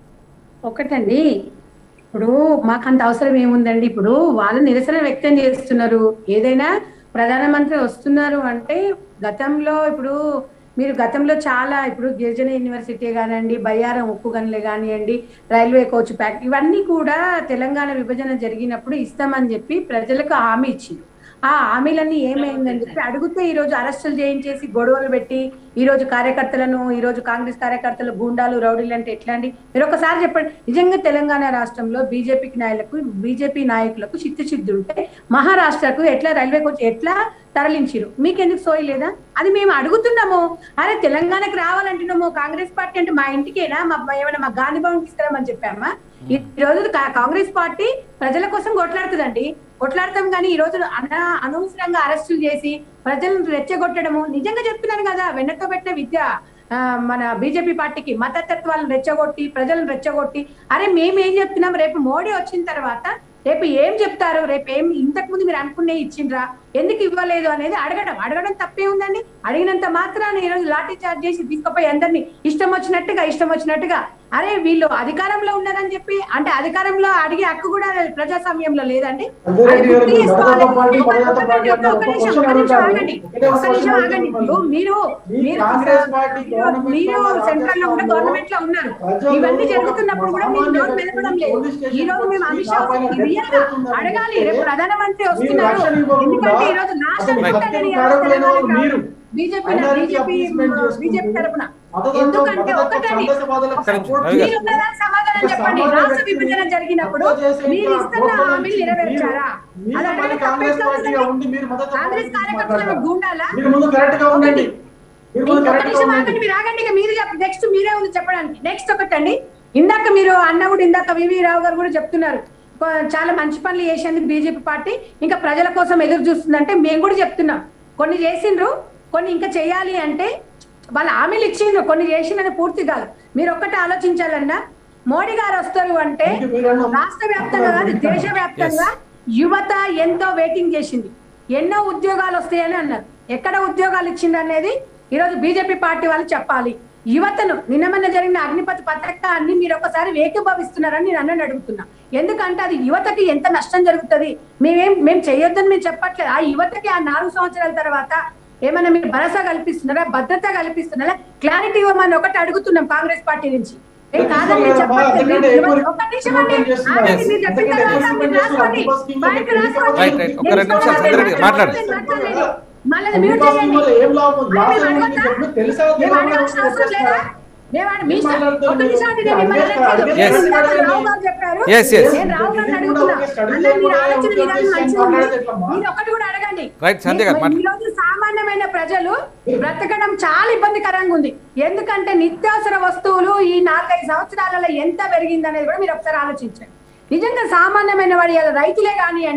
ఒకటండి ఇప్పుడు మాకు అంత అవసరం ఏముందండి ఇప్పుడు వాళ్ళు నిరసన వ్యక్తం చేస్తున్నారు ఏదైనా ప్రధానమంత్రి వస్తున్నారు అంటే గతంలో ఇప్పుడు మీరు గతంలో చాలా ఇప్పుడు గిరిజన యూనివర్సిటీ కానివ్వండి బయ్యారం ఉక్కు గనులే కానివ్వండి రైల్వే కోచ్ ప్యాక్ ఇవన్నీ కూడా తెలంగాణ విభజన జరిగినప్పుడు ఇస్తామని చెప్పి ప్రజలకు హామీ ఇచ్చింది ఆ హామీలన్నీ ఏమైందని చెప్పి అడిగితే ఈ రోజు అరెస్టులు చేయించేసి గొడవలు పెట్టి ఈ రోజు కార్యకర్తలను ఈ రోజు కాంగ్రెస్ కార్యకర్తలు గూండాలు రౌడీలు అంటే ఎట్లా అండి మీరు ఒకసారి చెప్పండి నిజంగా తెలంగాణ రాష్ట్రంలో బీజేపీకి నాయకులకు బీజేపీ నాయకులకు చిత్తశుద్ధి ఉంటే మహారాష్ట్రకు ఎట్లా రైల్వే కోచ్ ఎట్లా తరలించిరు మీకెందుకు సోయి లేదా అది మేము అడుగుతున్నాము అరే తెలంగాణకి రావాలంటున్నాము కాంగ్రెస్ పార్టీ అంటే మా ఇంటికేనా మా ఏమైనా మా గాంధీ భవన్ ఇస్తామని చెప్పామా ఈ రోజు కా- కాంగ్రెస్ పార్టీ ప్రజల కోసం కొట్లాడుతుందండి కొట్లాడతాం కానీ ఈ రోజు అన అనవసరంగా అరెస్టులు చేసి ప్రజలను రెచ్చగొట్టడము నిజంగా చెప్తున్నాను కదా వెన్నతో పెట్టిన విద్య ఆ, మన బీజేపీ పార్టీకి మతతత్వాలను రెచ్చగొట్టి ప్రజలను రెచ్చగొట్టి అరే మేము ఏం చెప్తున్నాం రేపు మోడీ వచ్చిన తర్వాత రేపు ఏం చెప్తారు రేపు ఏం ఇంతకు ముందు మీరు అనుకునే ఇచ్చిండ్రా ఎందుకు ఇవ్వలేదు అనేది అడగడం అడగడం తప్పే ఉందండి అడిగినంత మాత్రాన ఈ రోజు లాఠీ చార్జ్ చేసి తీసుకుపోయి అందరినీ ఇష్టం వచ్చినట్టుగా ఇష్టం వచ్చినట్టుగా అరే వీళ్ళు అధికారంలో ఉన్నారని చెప్పి అంటే అధికారంలో అడిగే హక్కు కూడా ప్రజాస్వామ్యంలో లేదండి అది అదే గుర్తు గారు, చేసుకోవాలి. భారత పార్టీ, ఒక- భారత ఒక- పార్టీ ఒక- అన్నారు, ఒక ఒక నిమిషం, క్వశ్చన్ ఒక నిమిషం అడుగుతాను. ఆగండి. ఒకటే ఒక క్వశ్చన్ నిమిషం ఆగండి. అడుగుతాను. ఇప్పుడు మీరు మీ మీరు కాంగ్రెస్ ఒక- పార్టీ మీరు- గవర్నమెంట్ మీరు లో సెంట్రల్ లో కూడా రాజస్థాన్లో గవర్నమెంట్ లో ఉన్నారు ప్రజలు ఇవన్నీ ఒక జరుగుతున్నప్పుడు కూడా మీరు సామాన్య నోరు మెదపడం లేదు పోలీస్ స్టేషన్ ఈ రోజు మేము వచ్చి అమిత్ షా నా పైన రియల్ గా రెచ్చిపోతుందని అడగాలి చెప్తే రేపు ప్రధానమంత్రి మీరు వస్తున్నారు రక్షణ ఇవ్వకుండా ఎందుకంటే ఈ రోజు నాశనం అసలు పెట్టండి భక్తులు కారకులైన వాళ్ళు మీరు. బీజేపీ మైనారిటీ బీజేపీ appeasement చేసుకుంటూ, బీజేపీ తరపున మతతత్వ- ఎందుకంటే మతతత్వ ఒకటండి ఛందస్సవాదులకు ఒక్క నిమిషం, support రవి గారు. మీరు ఉన్నదానికి సమాధానం ఒక చెప్పండి సామాన్య రాష్ట్ర వ్యక్తిని విభజన జరిగినప్పుడు తక్కువ చేసే మీరు ఇంకా ఇస్తున్న ఓట్ల హామీలు నుంచి నెరవేర్చారా మీరు అది మరి అడగడం కాంగ్రెస్ తప్పేం పార్టీగా కాదు ఉండి మీరు మద్దతు కాంగ్రెస్ కార్యకర్తలను గూండాలా మీరు ముందు కరెక్ట్ గా ఉండండి మీరు ముందు ఇంకొక కరెక్ట్ గా నిమిషం ఉండండి ఆగండి మీరు ఆగండి ఇక మీరు చెప్ప నెక్స్ట్ మీరే ఉంది చెప్పడానికి నెక్స్ట్ ఒకటండి ఇందాక మీరు అన్న కూడా ఇందాక వివి రావు గారు కూడా చెప్తున్నారు కొ- చాలా మంచి పనులు చేసేందుకు బీజేపీ పార్టీ ఇంకా ప్రజల కోసం ఎదురు చూస్తుందంటే మేము కూడా చెప్తున్నాం కొన్ని చేసిండ్రు కొన్ని ఇంకా చేయాలి అంటే వాళ్ళ హామీలు ఇచ్చిండ్రు కొన్ని చేసిందని పూర్తి కాదు మీరు ఒక్కటి ఆలోచించాలన్నా మోడీ గారు వస్తారు అంటే ఇంక మీరన్నా- రాష్ట్ర వ్యాప్తంగా కాదు దేశ వ్యాప్తంగా యువత ఎంతో వెయిటింగ్ చేసింది ఎన్నో ఉద్యోగాలు వస్తాయని అన్నారు ఎక్కడ ఉద్యోగాలు ఇచ్చింది అనేది ఈరోజు బీజేపీ పార్టీ వాళ్ళు చెప్పాలి యువతను నిన్న మొన్న జరిగిన అగ్నిపథ్ పథకాన్ని మీరు ఒకసారి వేకుభవిస్తున్నారని నేను అన్నని అడుగుతున్నా ఎందుకంటే అది యువతకి ఎంత నష్టం జరుగుతుంది మేమేం మేము చేయొద్దని మేము చెప్పట్లేదు ఆ యువతకి ఆ నాలుగు సంవత్సరాల తర్వాత ఏమైనా మీరు భరోసా కల్పిస్తున్నారా భద్రత కల్పిస్తున్నారా క్లారిటీ ఇవ్వమని ఒకటి అడుగుతున్నాం కాంగ్రెస్ పార్టీ నుంచి ఏం కాదని నేను చెప్పట్లేదు. ఎందుకంటే ఎక్కువ ఒక్క నిమిషం అండి. చేస్తున్నారు. ఆగండి, మీరు చెప్పిన ఎందుకంటే తర్వాత ఎక్కువ మీరు రాసుకోండి. చేస్తున్నారు. బస్ కింద బయటకు రాసుకోండి. Right, right. ఒక్క రెండు నిమిషాలు, నేను సంధ్యారెడ్డి గారు మాట్లాడండి. మాట్లాడలేదు. మళ్ళీ అది మీ మ్యూట్ కోసం చేయండి. వల్ల ఏం లాభం? మరి లాభం మేము ఏముంది? అడగొద్దా? మీకు తెలుసా? మేము తెలవదా? అడగాల్సిన అవసరం లేదా? మేము అడ- మీ ఏం ఇష్టం. మాట్లాడతారు ఒక్క మీరు? నిమిషం అండి, నేను మిమ్మల్ని అడిగేస్తారు, అడగలేదు. అడిగేస్తారు. ఇందాక రావు గారు చెప్పారు. Yes, yes. నేను రావు గారిని ఇది అడుగుతున్నా. కూడా ఒక స్టడీ అంటే మీరు కూడా ఆలోచన ఉద్యోగం విధానం చేసి మంచిగా ఉంది. మాట్లాడితే ఎట్లమ్మా? మీరు ఒకటి కూడా అడగండి రైట్, సంధ్య గారు, ఈ- మాట్లా- ఈ రోజు సామాన్యమైన ప్రజలు బ్రతకడం చాలా ఇబ్బందికరంగా ఉంది ఎందుకంటే నిత్యావసర వస్తువులు ఈ నాలుగైదు సంవత్సరాలలో ఎంత పెరిగింది అనేది కూడా మీరు ఒకసారి ఆలోచించండి నిజంగా సామాన్యమైన వాడి ఇలా రైతులే కానివ్వండి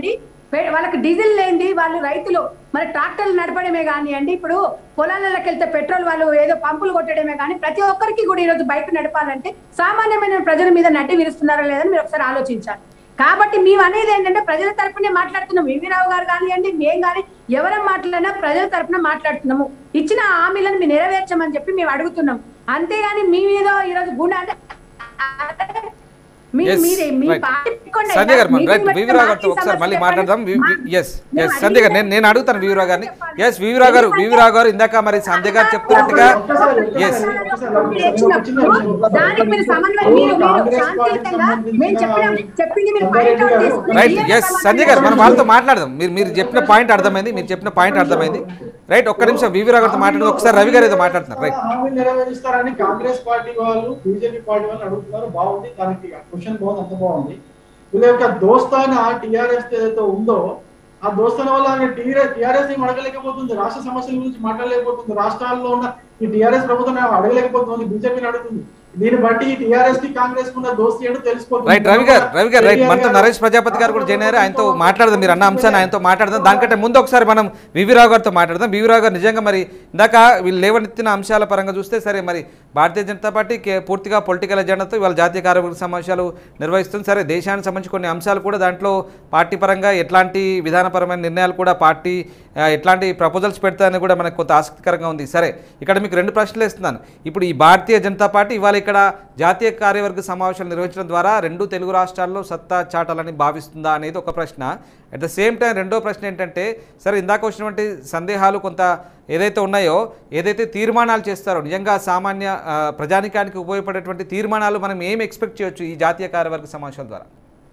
పే- వాళ్ళకి డీజిల్ లేనిది వాళ్ళు రైతులు మరి ట్రాక్టర్లు నడపడమే కానివ్వండి ఇప్పుడు పొలాలలోకి వెళ్తే పెట్రోల్ వాళ్ళు ఏదో పంపులు కొట్టడమే కానీ ప్రతి ఒక్కరికి కూడా ఈరోజు బైక్ నడపాలంటే సామాన్యమైన ప్రజల మీద నడ్డి విరుస్తున్నారా లేదని మీరు ఒకసారి ఆలోచించాలి కాబట్టి మేము అనేది ఏంటంటే ప్రజల తరపునే మాట్లాడుతున్నాం వివిరావు గారు కానివ్వండి మేం కానీ ఎవరం మాట్లాడినా ప్రజల తరపున మాట్లాడుతున్నాము ఇచ్చిన హామీలను మీరు నెరవేర్చమని చెప్పి మేము అడుగుతున్నాం అంతేగాని మీ మీద ఈరోజు గుండె అంటే మీ- Yes, మీరే మీ right. పార్టీ పెట్టుకోండి. సంజయ్ గారు మీటింగ్ రైట్ పెట్టుకుని వివిరావు గారితో మాకు ఈ ఒకసారి మళ్ళీ సమస్య మాట్లాడదాం చెప్పండి. ఎస్ మేము ఎస్ సంజయ్ గారు నేను నేను అడుగుతాను వివిరావు గారిని ఎస్ వివిరావు గారు వివిరావు గారు ఇందాక మరి సంజయ్ గారు చెప్తున్నట్టుగా ఎస్ దానికి మీరు సమన్వయం మీరు మీరు శాంతియుతంగా మేము చెప్పిన చెప్పింది మీరు పాయింట్ అవుట్ చేసుకుని రైట్ మీరు ఎస్ సంజయ్ గారు మనం వాళ్ళతో మాట్లాడదాం మీరు మీరు చెప్పిన పాయింట్ అర్థమైంది మీరు చెప్పిన పాయింట్ అర్థమైంది రైట్ ఒక్క నిమిషం వివిరావు గారితో మాట్లాడదు ఒకసారి రవి గారు ఏదో మాట్లాడుతున్నారు రైట్ హామీలు నెరవేరుస్తారని కాంగ్రెస్ పార్టీ వాళ్ళు బీజేపీ పార్టీ వాళ్ళు అడుగుతున్నారు బాగుంది దానికి క్వశ్చన్ బాగుంది అంత బాగుంది వీళ్ళ యొక్క దోస్తాన టిఆర్ఎస్ ఏదైతే ఉందో ఆ దోస్తాన వల్ల టిఆర్ఎస్ ఏం అడగలేకపోతుంది రాష్ట్ర సమస్యల గురించి మాట్లాడలేకపోతుంది రాష్ట్రాల్లో ఉన్న ఈ టిఆర్ఎస్ ప్రభుత్వం అడగలేకపోతుంది బీజేపీని అడుగుతుంది దీన్ని బట్టి ఈ టిఆర్ఎస్ కి కాంగ్రెస్ కు ఉన్న దోస్తి ఏంటో తెలిసిపోతుంది రైట్ రవి గారు రవి గారు రైట్ మనతో నరేష్ ప్రజాపతి గారు కూడా జాయిన్ అయ్యారు ఆయనతో మాట్లాడదాం మీరు అన్న అంశాన్ని ఆయనతో మాట్లాడదాం దానికంటే ముందు ఒకసారి మనం వివిరావు గారితో మాట్లాడదాం వివిరావు గారు నిజంగా మరి ఇందాక వీళ్ళు లేవనెత్తిన అంశాల పరంగా చూస్తే సరే మరి భారతీయ జనతా పార్టీ కే- పూర్తిగా పొలిటికల్ ఎజెండాతో ఇవాళ జాతీయ కార్యవర్గ సమావేశాలు నిర్వహిస్తుంది సరే దేశానికి సంబంధించి కొన్ని అంశాలు కూడా దాంట్లో పార్టీ పరంగా ఎట్లాంటి విధానపరమైన నిర్ణయాలు కూడా పార్టీ ఆ, ఎట్లాంటి ప్రపోజల్స్ పెడతాయని కూడా మనకు కొంత ఆసక్తికరంగా ఉంది సరే ఇక్కడ మీకు రెండు ప్రశ్నలు ఇస్తున్నాను ఇప్పుడు ఈ భారతీయ జనతా పార్టీ ఇవాళ ఇక్కడ జాతీయ కార్యవర్గ సమావేశాలు నిర్వహించడం ద్వారా రెండు తెలుగు రాష్ట్రాల్లో సత్తా చాటాలని భావిస్తుందా అనేది ఒక ప్రశ్న అట్ ద సేమ్ టైం రెండో ప్రశ్న ఏంటంటే సరే ఇందాక వచ్చినటువంటి సందేహాలు కొంత ఏదైతే ఉన్నాయో ఏదైతే తీర్మానాలు చేస్తారో నిజంగా సామాన్య ఆ, ప్రజానికానికి ఉపయోగపడేటువంటి తీర్మానాలు మనం ఏం ఎక్స్పెక్ట్ చేయొచ్చు ఈ జాతీయ కార్యవర్గ సమావేశాల ద్వారా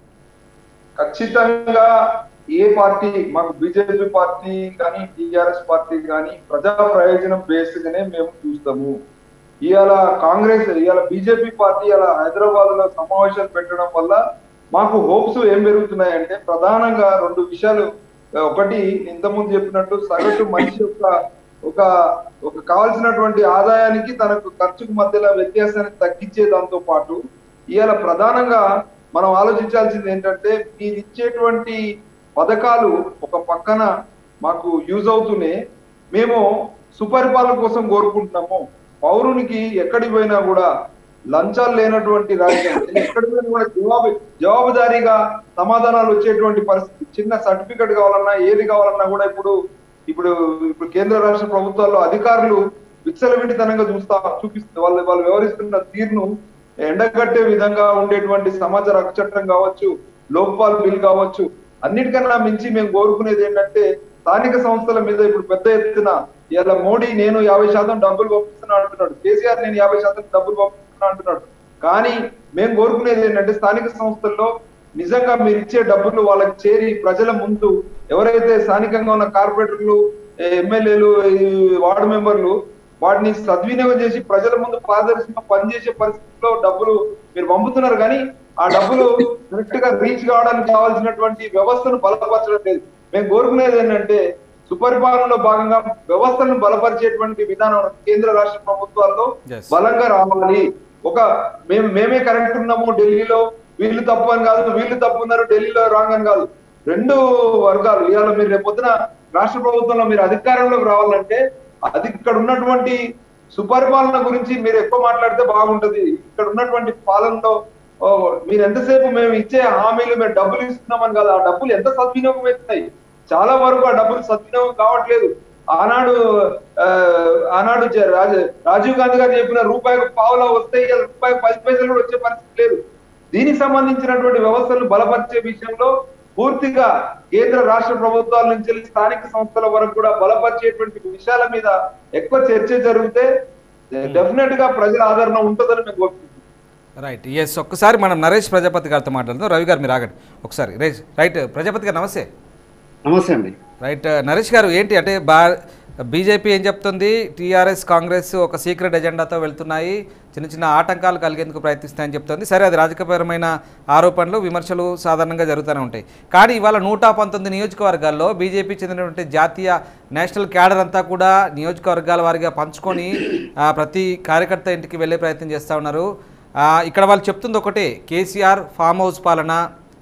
ఖచ్చితంగా ఏ పార్టీ మాకు బీజేపీ పార్టీ కానీ టిఆర్ఎస్ పార్టీ కానీ ప్రజా ప్రయోజనం బేస్డ్ గానే మేము చూస్తాము ఇవాళ కాంగ్రెస్ ఇవాళ బీజేపీ పార్టీ ఇలా హైదరాబాద్ లో సమావేశాలు పెట్టడం వల్ల మాకు హోప్స్ ఏం పెరుగుతున్నాయంటే ప్రధానంగా రెండు విషయాలు ఒకటి ఇంతకుముందు చెప్పినట్టు సగటు మనిషి యొక్క ఒక ఒక కావాల్సినటువంటి ఆదాయానికి తనకు ఖర్చుకు మధ్యలో వ్యత్యాసాన్ని తగ్గించే దాంతో పాటు ఇవాళ ప్రధానంగా మనం ఆలోచించాల్సింది ఏంటంటే మీరు ఇచ్చేటువంటి పథకాలు ఒక పక్కన మాకు యూజ్ అవుతూనే మేము సుపరిపాలన కోసం కోరుకుంటున్నాము పౌరునికి ఎక్కడికి పోయినా కూడా లంచాలు లేనటువంటి రాజ్యం ఎక్కడికి పోయినా కూడా జవాబు జవాబుదారీగా సమాధానాలు వచ్చేటువంటి పరిస్థితి చిన్న సర్టిఫికెట్ కావాలన్నా ఏది కావాలన్నా కూడా ఇప్పుడు ఇప్పుడు ఇప్పుడు కేంద్ర రాష్ట్ర ప్రభుత్వాల్లో అధికారులు విచ్చలవిడితనంగా చూస్తా చూపిస్తుంది వాళ్ళు వాళ్ళు వ్యవహరిస్తున్న తీరును ఎండగట్టే విధంగా ఉండేటువంటి సమాచార హక్కు చట్టం కావచ్చు లోక్పాల్ బిల్ కావచ్చు అన్నిటికన్నా మించి మేము కోరుకునేది ఏంటంటే స్థానిక సంస్థల మీద ఇప్పుడు పెద్ద ఎత్తున ఇలా మోడీ నేను యాభై శాతం డబ్బులు పంపిస్తున్నా అంటున్నాడు కేసీఆర్ నేను యాభై శాతం డబ్బులు పంపిస్తున్నా అంటున్నాడు కానీ మేము కోరుకునేది ఏంటంటే స్థానిక సంస్థల్లో నిజంగా మీరు ఇచ్చే డబ్బులు వాళ్ళకి చేరి ప్రజల ముందు ఎవరైతే స్థానికంగా ఉన్న కార్పొరేటర్లు ఎమ్మెల్యేలు వార్డు మెంబర్లు వాటిని సద్వినియోగం చేసి ప్రజల ముందు పారదర్శకంగా పనిచేసే పరిస్థితిలో డబ్బులు మీరు పంపుతున్నారు కానీ ఆ డబ్బులు కరెక్ట్ గా రీచ్ కావడానికి కావాల్సినటువంటి వ్యవస్థను బలపరచడం లేదు మేము కోరుకునేది ఏంటంటే సుపరిపాలనలో భాగంగా వ్యవస్థను బలపరిచేటువంటి విధానం కేంద్ర రాష్ట్ర ప్రభుత్వాల్లో Yes. బలంగా రావాలి ఒక మేము మేమే కరెక్ట్ ఉన్నాము ఢిల్లీలో వీళ్ళు తప్పు అని కాదు వీళ్ళు తప్పు ఉన్నారు ఢిల్లీలో రాంగ్ అని కాదు రెండు వర్గాలు ఇవాళ మీరు రేపొద్దున రాష్ట్ర ప్రభుత్వంలో మీరు అధికారంలోకి రావాలంటే అది ఇక్కడ ఉన్నటువంటి సుపరిపాలన గురించి మీరు ఎక్కువ మాట్లాడితే బాగుంటది ఇక్కడ ఉన్నటువంటి పాలనలో ఓ, మీరు ఎంతసేపు మేము ఇచ్చే హామీలు మేము డబ్బులు ఇస్తున్నామని కాదు ఆ డబ్బులు ఎంత సద్వినియోగం అవుతున్నాయి చాలా వరకు ఆ డబ్బులు సద్వినియోగం కావట్లేదు ఆనాడు ఆ, ఆనాడు జ- రాజ- రాజీవ్ గాంధీ గారు చెప్పిన రూపాయికి పావులా వస్తే ఇవాళ రూపాయి పది పైసలు కూడా వచ్చే పరిస్థితి లేదు దీనికి సంబంధించినటువంటి వ్యవస్థలను బలపరిచే విషయంలో పూర్తిగా కేంద్ర రాష్ట్ర ప్రభుత్వాల నుంచి వెళ్ళి స్థానిక సంస్థల వరకు కూడా బలపరిచేటువంటి విషయాల మీద ఎక్కువ చర్చ జరిగితే డెఫినెట్ గా ప్రజల ఆదరణ ఉంటుందని మేము కోరుకుంటున్నాం రైట్ ఎస్ ఒక్కసారి మనం నరేష్ ప్రజాపతి గారితో మాట్లాడదాం రవి గారు మీరు ఆగండి ఒకసారి రైట్ రైట్ ప్రజాపతి గారు నమస్తే నమస్తే అండి రైట్ నరేష్ గారు ఏంటి అంటే బా బీజేపీ ఏం చెప్తుంది టీఆర్ఎస్ కాంగ్రెస్ ఒక సీక్రెట్ ఎజెండాతో వెళ్తున్నాయి చిన్న చిన్న ఆటంకాలు కలిగేందుకు ప్రయత్నిస్తాయని చెప్తుంది సరే అది రాజకీయపరమైన ఆరోపణలు విమర్శలు సాధారణంగా జరుగుతూనే ఉంటాయి కానీ ఇవాళ నూట పంతొమ్మిది నియోజకవర్గాల్లో బీజేపీ చెందినటువంటి జాతీయ నేషనల్ క్యాడర్ అంతా కూడా నియోజకవర్గాల వారిగా పంచుకొని ఆ, ప్రతి కార్యకర్త ఇంటికి వెళ్ళే ప్రయత్నం చేస్తూ ఉన్నారు ఆ, ఇక్కడ వాళ్ళు చెప్తుంది ఒకటే కేసీఆర్ ఫామ్ హౌస్ పాలన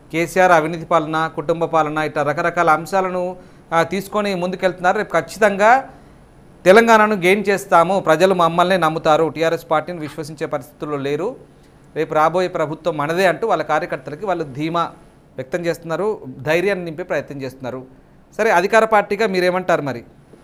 కేసీఆర్ అవినీతి పాలన కుటుంబ పాలన ఇట్లా రకరకాల అంశాలను ఆ, తీసుకొని ముందుకెళ్తున్నారు రేపు ఖచ్చితంగా తెలంగాణను గెయిన్ చేస్తాము ప్రజలు మమ్మల్ని నమ్ముతారు టీఆర్ఎస్ పార్టీని విశ్వసించే పరిస్థితుల్లో లేరు రేపు రాబోయే ప్రభుత్వం మనదే అంటూ వాళ్ళ కార్యకర్తలకి వాళ్ళు ధీమా వ్యక్తం చేస్తున్నారు ధైర్యాన్ని నింపే ప్రయత్నం చేస్తున్నారు సరే అధికార పార్టీగా మీరేమంటారు మరి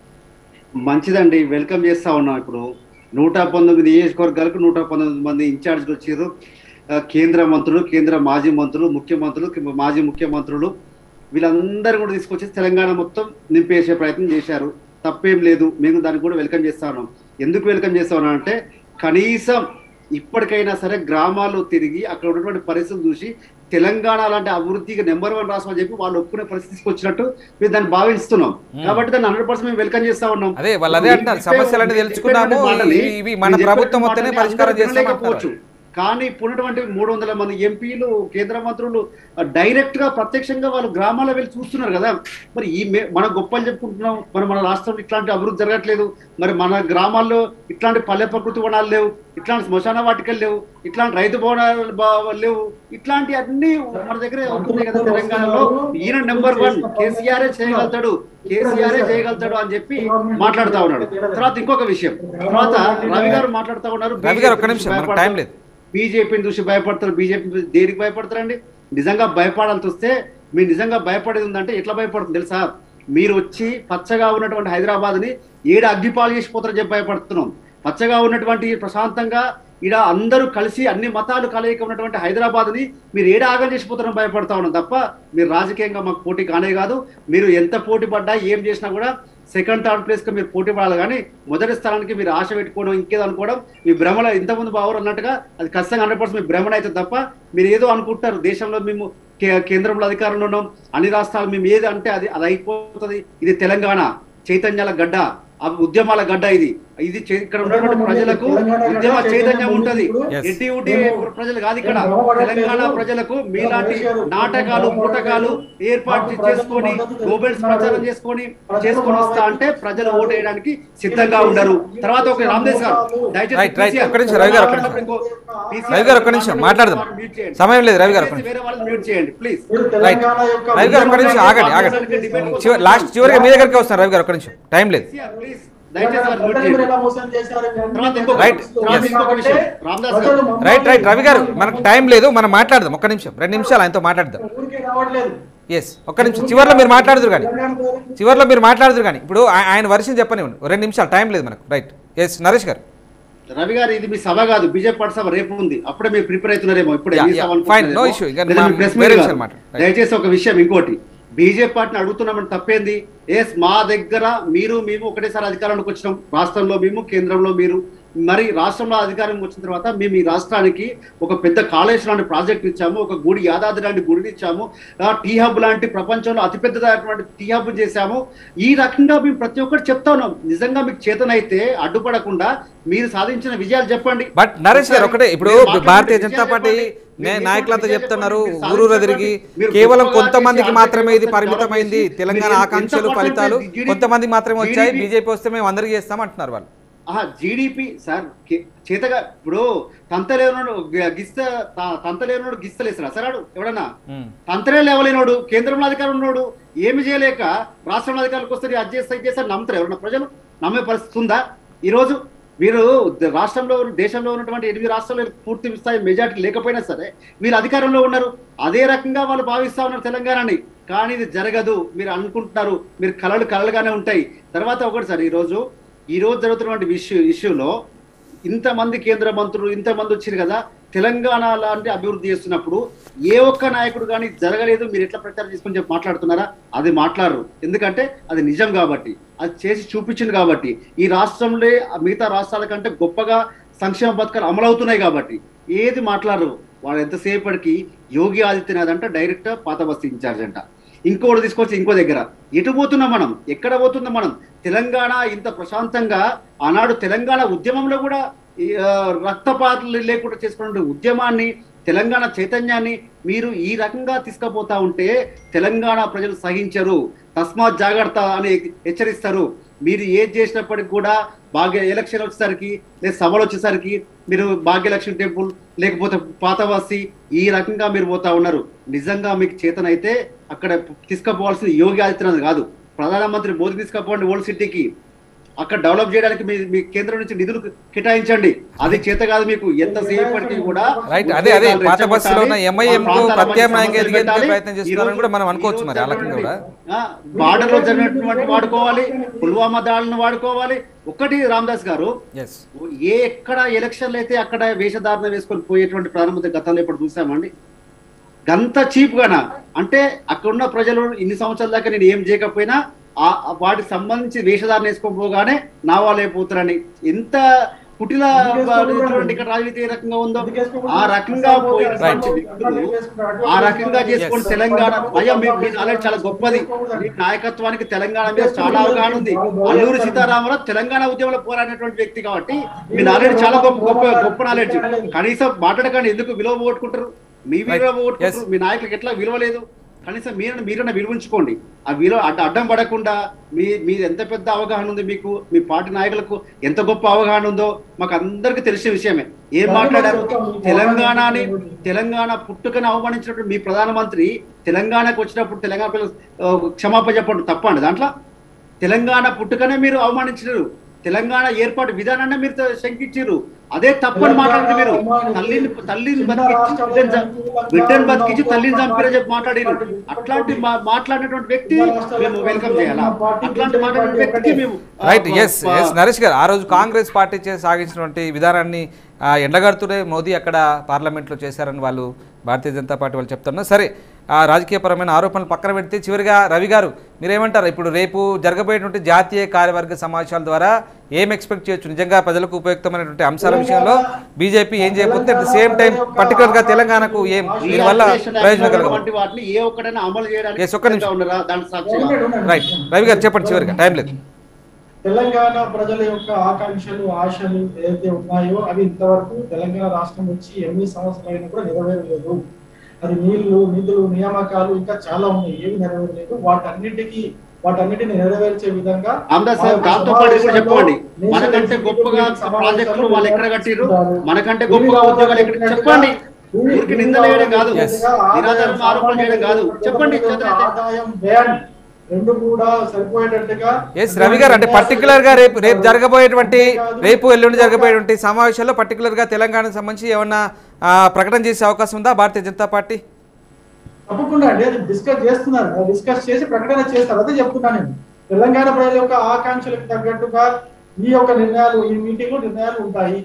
మంచిదండి వెల్కమ్ చేస్తా ఉన్నాం ఇప్పుడు నూట పంతొమ్మిది నియోజకవర్గాలకు నూట పంతొమ్మిది మంది ఇన్ఛార్జ్లు వచ్చారు ఆ, కేంద్ర మంత్రులు కేంద్ర మాజీ మంత్రులు ముఖ్యమంత్రులు కి- మాజీ ముఖ్యమంత్రులు వీళ్ళందరూ కూడా తీసుకొచ్చి తెలంగాణ మొత్తం నింపేసే ప్రయత్నం చేశారు తప్పేం లేదు మేము దానికి కూడా వెల్కమ్ చేస్తా ఉన్నాం ఎందుకు వెల్కమ్ చేస్తా ఉన్నాం అంటే కనీసం ఇప్పటికైనా సరే గ్రామాల్లో తిరిగి అక్కడ ఉన్నటువంటి పరిస్థితులు చూసి తెలంగాణ లాంటి అభివృద్ధికి నెంబర్ వన్ రాష్ట్రం అని చెప్పి వాళ్ళు ఒప్పుకునే పరిస్థితి తీసుకొచ్చినట్టు మేము దాన్ని భావిస్తున్నాం కాబట్టి దాన్ని హండ్రెడ్ పర్సెంట్ మేము వెల్కమ్ చేస్తా ఉన్నాం అదే వాళ్ళు అదే అంటున్నారు సమస్యలన్నీ తెలుసుకున్నాము ఇవి- ఇవి మన ప్రభుత్వం వస్తేనే పరిష్కారం చేస్తాం లేకపోవచ్చు కానీ ఇప్పుడు ఉన్నటువంటి మూడు వందల మంది ఎంపీలు కేంద్ర మంత్రులు డైరెక్ట్ గా ప్రత్యక్షంగా వాళ్ళు గ్రామాల్లో వెళ్ళి చూస్తున్నారు కదా మరి ఈ మే- మన గొప్పలు చెప్పుకుంటున్నాం మరి మన రాష్ట్రంలో ఇట్లాంటి అభివృద్ధి జరగట్లేదు మరి మన గ్రామాల్లో ఇట్లాంటి పల్లె ప్రకృతి వనాలు లేవు ఇట్లాంటి శ్మశాన వాటికలు లేవు ఇట్లాంటి రైతు భవనాలు బా- లేవు ఇట్లాంటి అన్ని మన దగ్గర ఉంటున్నాయి కదా తెలంగాణలో ఈయన నెంబర్ వన్ కేసీఆర్ చేయగలుగుతాడు కేసీఆర్ చేయగలుగుతాడు అని చెప్పి మాట్లాడుతా ఉన్నాడు తర్వాత ఇంకొక విషయం తర్వాత రవి గారు మాట్లాడుతా ఉన్నారు రవి గారు ఒక్క నిమిషం మనకు టైం లేదు బీజేపీని చూసి భయపడతారు బీజేపీ దేనికి భయపడతారండి నిజంగా భయపడాల్సి వస్తే మీరు నిజంగా భయపడేది ఉందంటే ఎట్లా భయపడుతుంది తెలుసా మీరు వచ్చి పచ్చగా ఉన్నటువంటి హైదరాబాద్ ని ఏడు అగ్గిపాలు చేసిపోతారని చెప్పి భయపడుతున్నాం పచ్చగా ఉన్నటువంటి ప్రశాంతంగా ఈడ అందరూ కలిసి అన్ని మతాలు కలయిక ఉన్నటువంటి హైదరాబాద్ ని మీరు ఏడ ఆగం చేసిపోతారని భయపడతా ఉన్నాం తప్ప మీరు రాజకీయంగా మాకు పోటీ కానే కాదు మీరు ఎంత పోటీ పడ్డా ఏం చేసినా కూడా సెకండ్ థర్డ్ ప్లేస్ కి మీరు పోటీ పడాలి కానీ మొదటి స్థానానికి మీరు ఆశ పెట్టుకోవడం ఇంకేదో అనుకోవడం మీ భ్రమలో ఇంతకుముందు బావరు అన్నట్టుగా అది ఖచ్చితంగా హండ్రెడ్ పర్సెంట్ మీ భ్రమణ అయితే తప్ప మీరు ఏదో అనుకుంటారు దేశంలో మేము కే- కేంద్రంలో అధికారంలో ఉన్నాం అన్ని రాష్ట్రాలు మేము ఏది అంటే అది అది అయిపోతుంది ఇది తెలంగాణ చైతన్యాల గడ్డ ఆ ఉద్యమాల గడ్డ ఇది ఇది చే- ఇక్కడ ఉన్నటువంటి ప్రజలకు ఉద్యమ చైతన్యం ఉంటది Yes. ఎట్టి ఉట్టి ప్రజలు కాదు ఇక్కడ తెలంగాణ ప్రజలకు మీలాంటి నాటకాలు పూటకాలు ఏర్పాటు చేసుకొని గోబెల్స్ ప్రచారం చేసుకొని చేసుకొని వస్తా అంటే ప్రజలు ఓటు వేయడానికి సిద్ధంగా ఉండరు తర్వాత ఒక రామదేశ్ గారు దయచేసి రైట్ రైట్ PCR ఒక్క నిమిషం రవి గారు ఒక్క నిమిషం ఇంకో PCR రవి గారు ఒక్క నిమిషం మాట్లాడదాం మ్యూట్ చేయండి. సమయం లేదు రవి గారు ఒక్క దయచేసి నిమిషం వేరే వాళ్ళని మ్యూట్ చేయండి ప్లీజ్ మీరు రైట్ తెలంగాణ యొక్క రవి గారు ఒక్క నిమిషం ఆగండి ఆగండి చివరి లాస్ట్ చివరిగా మీ దగ్గరికి వస్తాను రవి గారు ఒక్క నిమిషం టైం లేదు ప్లీజ్ దయచేసి వాళ్ళని మ్యూట్ ప్రజలు మీరు చేయండి ఎలా మోసం చేశారు అని తర్వాత ఇంకొక- రైట్. తర్వాత ఇంకొక విషయం. రామదాస్ గారు. ప్రజలు మమ్మల్ని రైట్ రైట్ రవి గారు మనకు టైం లేదు మనం మాట్లాడదాం ఒక్క నిమిషం రెండు నిమిషాలు ఆయనతో మాట్లాడదాం ఊరికే రావట్లేదు ఎస్ ఒక్క నిమిషం చివరిలో మీరు మాట్లాడుదురు కానీ చివరిలో మీరు మాట్లాడుదురు కానీ ఇప్పుడు ఆ- ఆయన వర్షం చెప్పనివ్వండి ఓ రెండు నిమిషాలు టైం లేదు మనకు రైట్ ఎస్ నరేష్ గారు రవి గారు ఇది మీ సభ కాదు బీజేపీ పార్టీ సభ రేపు ఉంది అప్పుడే మీరు ప్రిపేర్ అవుతున్నారేమో ఇప్పుడే Yeah, ఈ yeah, సభ fine, అనుకుంటున్నారేమో. no issue. ఇంకా లేదా మా- మీ press వేరే meet విషయాలు కాదు. మాట్లాడు. Right. దయచేసి ఒక విషయం ఇంకోటి బీజేపీ పార్టీని అడుగుతున్నామని తప్పేంది ఎస్ మా దగ్గర మీరు మేము ఒకటేసారి అధికారంలోకి వచ్చినాం రాష్ట్రంలో మేము కేంద్రంలో మీరు మరి రాష్ట్రంలో అధికారం వచ్చిన తర్వాత మేము ఈ రాష్ట్రానికి ఒక పెద్ద కాళేశ్వరం లాంటి ప్రాజెక్ట్ ఇచ్చాము ఒక గుడి యాదాద్రి లాంటి గుడిని ఇచ్చాము ఆ టీ హబ్ లాంటి ప్రపంచంలో అతిపెద్దదైనటువంటి టీ హబ్ చేశాము ఈ రకంగా మేము ప్రతి ఒక్కటి చెప్తా ఉన్నాం నిజంగా మీకు చేతనైతే అడ్డుపడకుండా మీరు సాధించిన విజయాలు చెప్పండి బట్ నరేష్ గారు ఒకటే ఇప్పుడు మీరు మాట్లాడిన భారతీయ విజయాలు జనతా పార్టీ చెప్పండి. నే- మీరు నాయకులంతా విజయాలు చెప్తున్నారు చెప్పండి. మీరు ఊరూర సాధించిన తిరిగి మీరు కేవలం గొప్పగా కొంతమందికి చేసి మాత్రమే ఇది ఆర్థిక పరిమితమైంది వ్యవస్థ తెలంగాణ మీరు ఎంత ఆకాంక్షలు percentage ఫలితాలు GDP కొంతమంది మాత్రమే వచ్చాయి GDP బీజేపీ వస్తే మేము అందరికీ చేస్తాం అంటున్నారు వాళ్ళు జీడిపి సార్ కే- చేతగా ఇప్పుడు తంతలేనోడు గ- గిస్త త- తంతలేనోడు గిస్తలేసరా సరాడు ఎవడన్నా ఉమ్. తంతలే లేవలేనోడు కేంద్రంలో అధికారం ఉన్నాడు ఏమి చేయలేక రాష్ట్రంలో అధికారులకు వస్తే అది చేస్తా ఇది చేస్తా నమ్ముతారు ఎవరన్నా ప్రజలు నమ్మే పరిస్థితి ఉందా ఈరోజు వీరు ద- రాష్ట్రంలో దేశంలో ఉన్నటువంటి ఎనిమిది రాష్ట్రాలు పూర్తి స్థాయి మెజార్టీ లేకపోయినా సరే వీళ్ళు అధికారంలో ఉన్నారు అదే రకంగా వాళ్ళు భావిస్తా ఉన్నారు తెలంగాణని కానీ ఇది జరగదు మీరు అనుకుంటున్నారు మీరు కలలు కలలుగానే ఉంటాయి తర్వాత ఒకటి సార్ ఈరోజు ఈ రోజు జరుగుతున్నటువంటి ఇష్యూ ఇష్యూలో ఇంతమంది కేంద్ర మంత్రులు ఇంతమంది వచ్చారు కదా తెలంగాణ లాంటి అభివృద్ధి చేస్తున్నప్పుడు ఏ ఒక్క నాయకుడు కానీ జరగలేదు మీరు ఎట్లా ప్రచారం చేసుకొని చెప్పి మాట్లాడుతున్నారా అది మాట్లాడరు ఎందుకంటే అది నిజం కాబట్టి అది చేసి చూపించింది కాబట్టి ఈ రాష్ట్రంలో మిగతా రాష్ట్రాల కంటే గొప్పగా సంక్షేమ పథకాలు అమలవుతున్నాయి కాబట్టి ఏది మాట్లాడరు వాళ్ళు ఎంతసేపటికి యోగి ఆదిత్యనాథ్ అంట డైరెక్ట్ పాత బస్తీ ఇన్ఛార్జ్ అంట ఇంకోటి తీసుకొచ్చి ఇంకో దగ్గర ఎటు పోతున్నాం మనం ఎక్కడ పోతున్నాం మనం తెలంగాణ ఇంత ప్రశాంతంగా ఆనాడు తెలంగాణ ఉద్యమంలో కూడా ఈ, ఆ, రక్తపాతాలు లేకుండా చేసుకున్న ఉద్యమాన్ని తెలంగాణ చైతన్యాన్ని మీరు ఈ రకంగా తీసుకుపోతా ఉంటే తెలంగాణ ప్రజలు సహించరు తస్మాత్ జాగ్రత్త అని హెచ్చరిస్తారు మీరు ఏది చేసినప్పటికి కూడా భాగ్య ఎలక్షన్ వచ్చేసరికి లేదా సభలు వచ్చేసరికి మీరు భాగ్యలక్ష్మి టెంపుల్ లేకపోతే పాతవాసి ఈ రకంగా మీరు పోతా ఉన్నారు నిజంగా మీకు చేతనైతే అక్కడ తీసుకుపోవాల్సింది యోగి ఆదిత్యనాథ్ కాదు ప్రధానమంత్రి మోదీ తీసుకుపోండి ఓల్డ్ సిటీకి అక్కడ డెవలప్ చేయడానికి మీ మీ కేంద్రం నుంచి నిధులు కేటాయించండి అది చేత కాదు మీకు ఎంతసేపటికి కూడా రైట్ అదే అదే ఉద్యోగాలు పాత బస్సులో ఉన్న రెచ్చగొట్టాలి, ఎంఐఎం ఆ ప్రాంతాల మధ్య ప్రత్యామ్నాయంగా సమస్యలు ఎదిగేందుకు పెట్టాలి. ప్రయత్నం చేస్తున్నారని కూడా మనం అనుకోవచ్చు మరి ఆ రకంగా కూడా బార్డర్ లో జరిగినటువంటి వాడుకోవాలి పుల్వామా దాడులను వాడుకోవాలి ఒకటి రామదాస్ గారు ఎస్ ఏ ఎక్కడ ఎలక్షన్లు అయితే అక్కడ వేషధారణ వేసుకొని పోయేటువంటి ప్రధానమంత్రి గతంలో ఇప్పుడు చూసామండి గంత చీప్ గానా అంటే అక్కడ ఉన్న ప్రజలు ఇన్ని సంవత్సరాల దాకా నేను ఏం చేయకపోయినా ఆ ఆ వాటికి సంబంధించి వేషధారణ వేసుకొని పోగానే నా వాళ్ళే పోతారని ఎంత కుటిల ఇటువంటి ఇక్కడ రాజనీతి ఏ రకంగా ఉందో ఆ రకంగా పోయినటువంటి వ్యక్తులు ఆ రకంగా చేసుకొని తెలంగాణ అయ్యా మీ మీ నాలెడ్జ్ చాలా గొప్పది మీ నాయకత్వానికి తెలంగాణ మీద చాలా అవగాహన ఉంది అల్లూరి సీతారామరావు తెలంగాణ ఉద్యమంలో పోరాడినటువంటి వ్యక్తి కాబట్టి మీ నాలెడ్జ్ చాలా గొప్ప గొప్ప గొప్ప నాలెడ్జ్ కనీసం మాట్లాడకండి ఎందుకు విలువ పోగొట్టుకుంటారు మీ విలువ పోగొట్టుకుంటారు మీ నాయకులకు ఎట్లా విలువ లేదు కనీసం మీరన్నా మీరన్నా విలువించుకోండి ఆ విలువ అడ్డ అడ్డం పడకుండా మీ మీ ఎంత పెద్ద అవగాహన ఉంది మీకు మీ పార్టీ నాయకులకు ఎంత గొప్ప అవగాహన ఉందో మాకు అందరికీ తెలిసిన విషయమే ఏం మాట్లాడారు తెలంగాణని తెలంగాణ పుట్టుకని అవమానించినప్పుడు మీ ప్రధానమంత్రి తెలంగాణకు వచ్చినప్పుడు తెలంగాణ పిల్లలు ఆ, క్షమాపణ చెప్పండి తప్పండి దాంట్లో తెలంగాణ పుట్టుకనే మీరు అవమానించారు తెలంగాణ ఏర్పాటు విధానాన్ని మీరు త- శంకించారు అదే తప్పని మాట్లాడారు మీరు తల్లిని తల్లిని బతికించి బిడ్డని చ- బిడ్డని బతికించి తల్లిని చంపారని చెప్పి మాట్లాడారు అట్లాంటి మా- మాట్లాడినటువంటి వ్యక్తి మేము వెల్కమ్ చేయాలా అట్లాంటి మాట్లాడిన వ్యక్తికి మేము ah, right yes ah, yes Naresh garu ఆ రోజు కాంగ్రెస్ పార్టీ చే సాగించినటువంటి విధానాన్ని ఆ, ఎండగడుతూనే మోదీ అక్కడ పార్లమెంట్లో చేశారని వాళ్ళు భారతీయ జనతా పార్టీ వాళ్ళు చెప్తున్నారు సరే ఆ రాజకీయపరమైన ఆరోపణలు పక్కన పెడితే చివరిగా రవి గారు మీరేమంటారు ఇప్పుడు రేపు జరగబోయేటువంటి జాతీయ కార్యవర్గ సమావేశాల ద్వారా ఏం ఎక్స్పెక్ట్ చేయొచ్చు నిజంగా ప్రజలకు ఉపయుక్తమైనటువంటి అంశాల విషయంలో బీజేపీ ఏం చేయబోతుంది అట్ ద సేమ్ టైం పర్టికులర్గా తెలంగాణకు ఏం దీనివల్ల రిలాక్సేషన్ ప్రయోజనం యాక్ట్ కలగదు వంటి వాటిని ఏ ఒక్కడైనా అమలు చేయడానికి Yes, ఒక్క నిమిషం. సిద్ధంగా ఉన్నారా దాని సాక్షిగా రైట్ రవి గారు చెప్పండి చివరిగా టైం లేదు తెలంగాణ ప్రజల యొక్క ఆకాంక్షలు ఆశలు ఏదైతే ఉన్నాయో అవి ఇంతవరకు తెలంగాణ రాష్ట్రం వచ్చి ఎనిమిది సంవత్సరాలైనా కూడా నెరవేరలేదు అది నీళ్లు నిధులు నియామకాలు ఇంకా చాలా ఉన్నాయి ఏవి నెరవేరలేదు వాటన్నిటికీ వాటన్నిటిని నెరవేర్చే విధంగా రామదాస్ సార్ దాంతో పాటు ఇది కూడా చెప్పండి మనకంటే గొప్పగా ప్రాజెక్టులు వాళ్ళు ఎక్కడ కట్టిరు మనకంటే గొప్పగా ఉద్యోగాలు ఎక్కడ చెప్పండి ఊరికి నిందలు వేయడం కాదు నిరాధారం ఆరోపణ చేయడం కాదు చెప్పండి చదువు ఆదాయం వ్యయం రెండు కూడా సరిపోయేటట్టుగా ఎస్ రవి గారు అంటే పర్టికులర్ గా రేపు రేపు జరగబోయేటువంటి రేపు ఎల్లుండి జరగబోయేటువంటి సమావేశాల్లో పర్టికులర్ గా తెలంగాణకు సంబంధించి ఏమన్నా ఆ, ప్రకటన చేసే అవకాశం ఉందా భారతీయ జనతా పార్టీ తప్పకుండా అండి అది డిస్కస్ చేస్తున్నారు డిస్కస్ చేసి ప్రకటన చేస్తారు అదే చెప్తున్నాను నేను తెలంగాణ ప్రజల యొక్క ఆకాంక్షలకు తగ్గట్టుగా ఈ యొక్క నిర్ణయాలు ఈ మీటింగ్ లో నిర్ణయాలు ఉంటాయి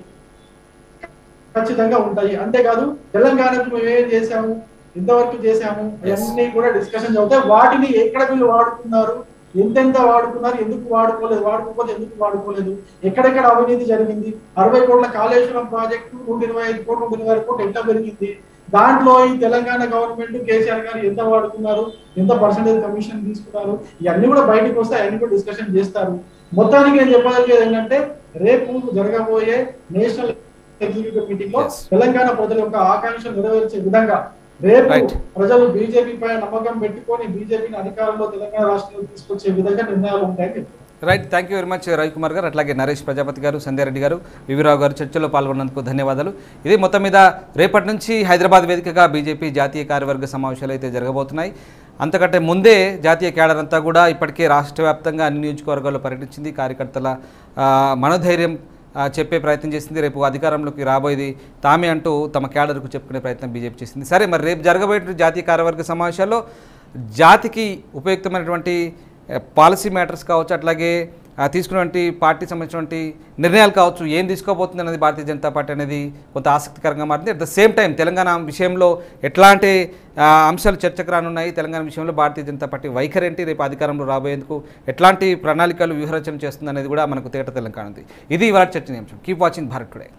ఖచ్చితంగా ఉంటాయి అంతేకాదు తెలంగాణకు మేము ఏం చేశాము ఎంతవరకు చేశాము అన్ని కూడా డిస్కషన్ అవుతాయి వాటిని ఎక్కడ వీళ్ళు వాడుకున్నారు ఎంతెంత వాడుకున్నారు ఎందుకు వాడుకోలేదు వాడుకోకపోతే ఎందుకు వాడుకోలేదు ఎక్కడెక్కడ అవినీతి జరిగింది అరవై కోట్ల కాళేశ్వరం ప్రాజెక్టు నూట ఇరవై ఐదు కోట్లు నూట ఇరవై ఐదు కోట్లు ఎంత పెరిగింది దాంట్లో ఈ తెలంగాణ గవర్నమెంట్ కేసీఆర్ గారు ఎంత వాడుకున్నారు ఎంత పర్సెంటేజ్ కమిషన్ తీసుకున్నారు ఇవన్నీ కూడా బయటకు వస్తే అవన్నీ కూడా డిస్కషన్ చేస్తారు మొత్తానికి నేను చెప్పగలిగేది ఏంటంటే రేపు జరగబోయే నేషనల్ ఎగ్జిక్యూటివ్ మీటింగ్ లో Yes. తెలంగాణ ప్రజల యొక్క ఆకాంక్షలు నెరవేర్చే విధంగా రేపు Right. ప్రజలు బీజేపీ పై నమ్మకం పెట్టుకొని బీజేపీని అధికారంలో తెలంగాణ రాష్ట్రంలో తీసుకొచ్చే విధంగా నిర్ణయాలు ఉంటాయని చెప్తున్నారు. Right thank you very much Ravikumar garu అట్లాగే నరేష్ ప్రజాపతి గారు సంధ్యారెడ్డి గారు వివిరావు గారు చర్చలో పాల్గొన్నందుకు ధన్యవాదాలు ఇది మొత్తం మీద రేపటి నుంచి హైదరాబాద్ వేదికగా బీజేపీ జాతీయ కార్యవర్గ సమావేశాలు అయితే జరగబోతున్నాయి అంతకంటే ముందే జాతీయ కేడర్ అంతా కూడా ఇప్పటికే రాష్ట్ర వ్యాప్తంగా అన్ని నియోజకవర్గాల్లో పర్యటించింది కార్యకర్తల ఆ, మనోధైర్యం ఆ, చెప్పే ప్రయత్నం చేసింది రేపు అధికారంలోకి రాబోయేది తామే అంటూ తమ క్యాడర్కు చెప్పుకునే ప్రయత్నం బీజేపీ చేసింది సరే మరి రేపు జరగబోయే జాతీయ కార్యవర్గ సమావేశాల్లో జాతికి ఉపయుక్తమైనటువంటి ఆ, పాలసీ మ్యాటర్స్ కావచ్చు అట్లాగే ఆ, తీసుకున్నటువంటి పార్టీ సంబంధించినటువంటి నిర్ణయాలు కావచ్చు ఏం తీసుకోబోతుంది అనేది భారతీయ జనతా పార్టీ అనేది కొంత ఆసక్తికరంగా మారింది at the same time Telangana విషయంలో ఎట్లాంటి ఆ, అంశాలు చర్చకు రానున్నాయి తెలంగాణ విషయంలో భారతీయ జనతా పార్టీ వైఖరి ఏంటి రేపు అధికారంలో రాబోయేందుకు ఎట్లాంటి ప్రణాళికలు వ్యూహరచన చేస్తుంది అనేది కూడా మనకు తేట తెలంగాణ ఉంది ఇది ఇవాళ చర్చనీయాంశం కీప్ వాచింగ్ భారత్ టుడే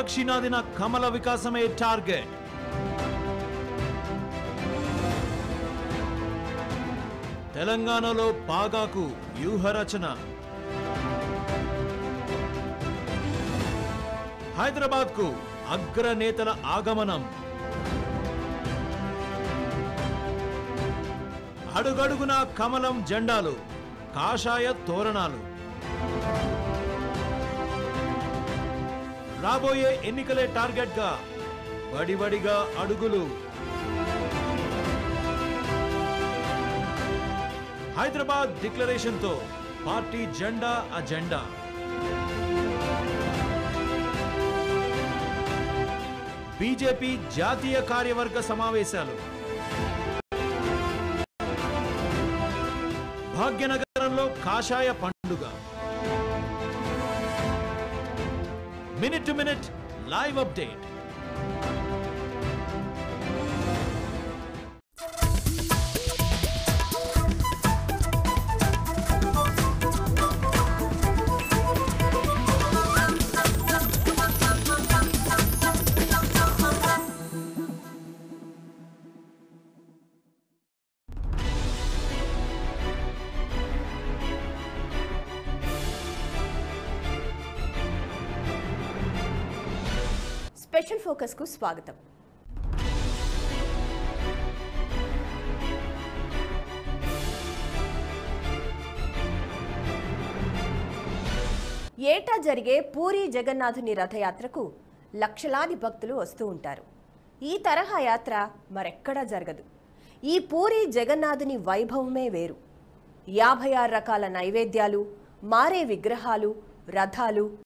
దక్షిణాదిన కమల వికాసమే టార్గెట్ తెలంగాణలో పాగాకు వ్యూహరచన హైదరాబాద్కు అగ్రనేతల ఆగమనం అడుగడుగునా కమలం జెండాలు కాషాయ తోరణాలు రాబోయే ఎన్నికలే టార్గెట్గా వడివడిగా అడుగులు హైదరాబాద్ డిక్లరేషన్తో పార్టీ జెండా అజెండా బీజేపీ జాతీయ కార్యవర్గ సమావేశాలు భాగ్యనగరంలో కాషాయ పండుగ minute to minute live update special ఫోకస్కు స్వాగతం ఏటా జరిగే పూరి జగన్నాథుని రథయాత్రకు లక్షలాది భక్తులు వస్తూ ఉంటారు ఈ తరహా యాత్ర మరెక్కడా జరగదు ఈ పూరి జగన్నాథుని వైభవమే వేరు యాభై ఆరు రకాల నైవేద్యాలు మారే విగ్రహాలు రథాలు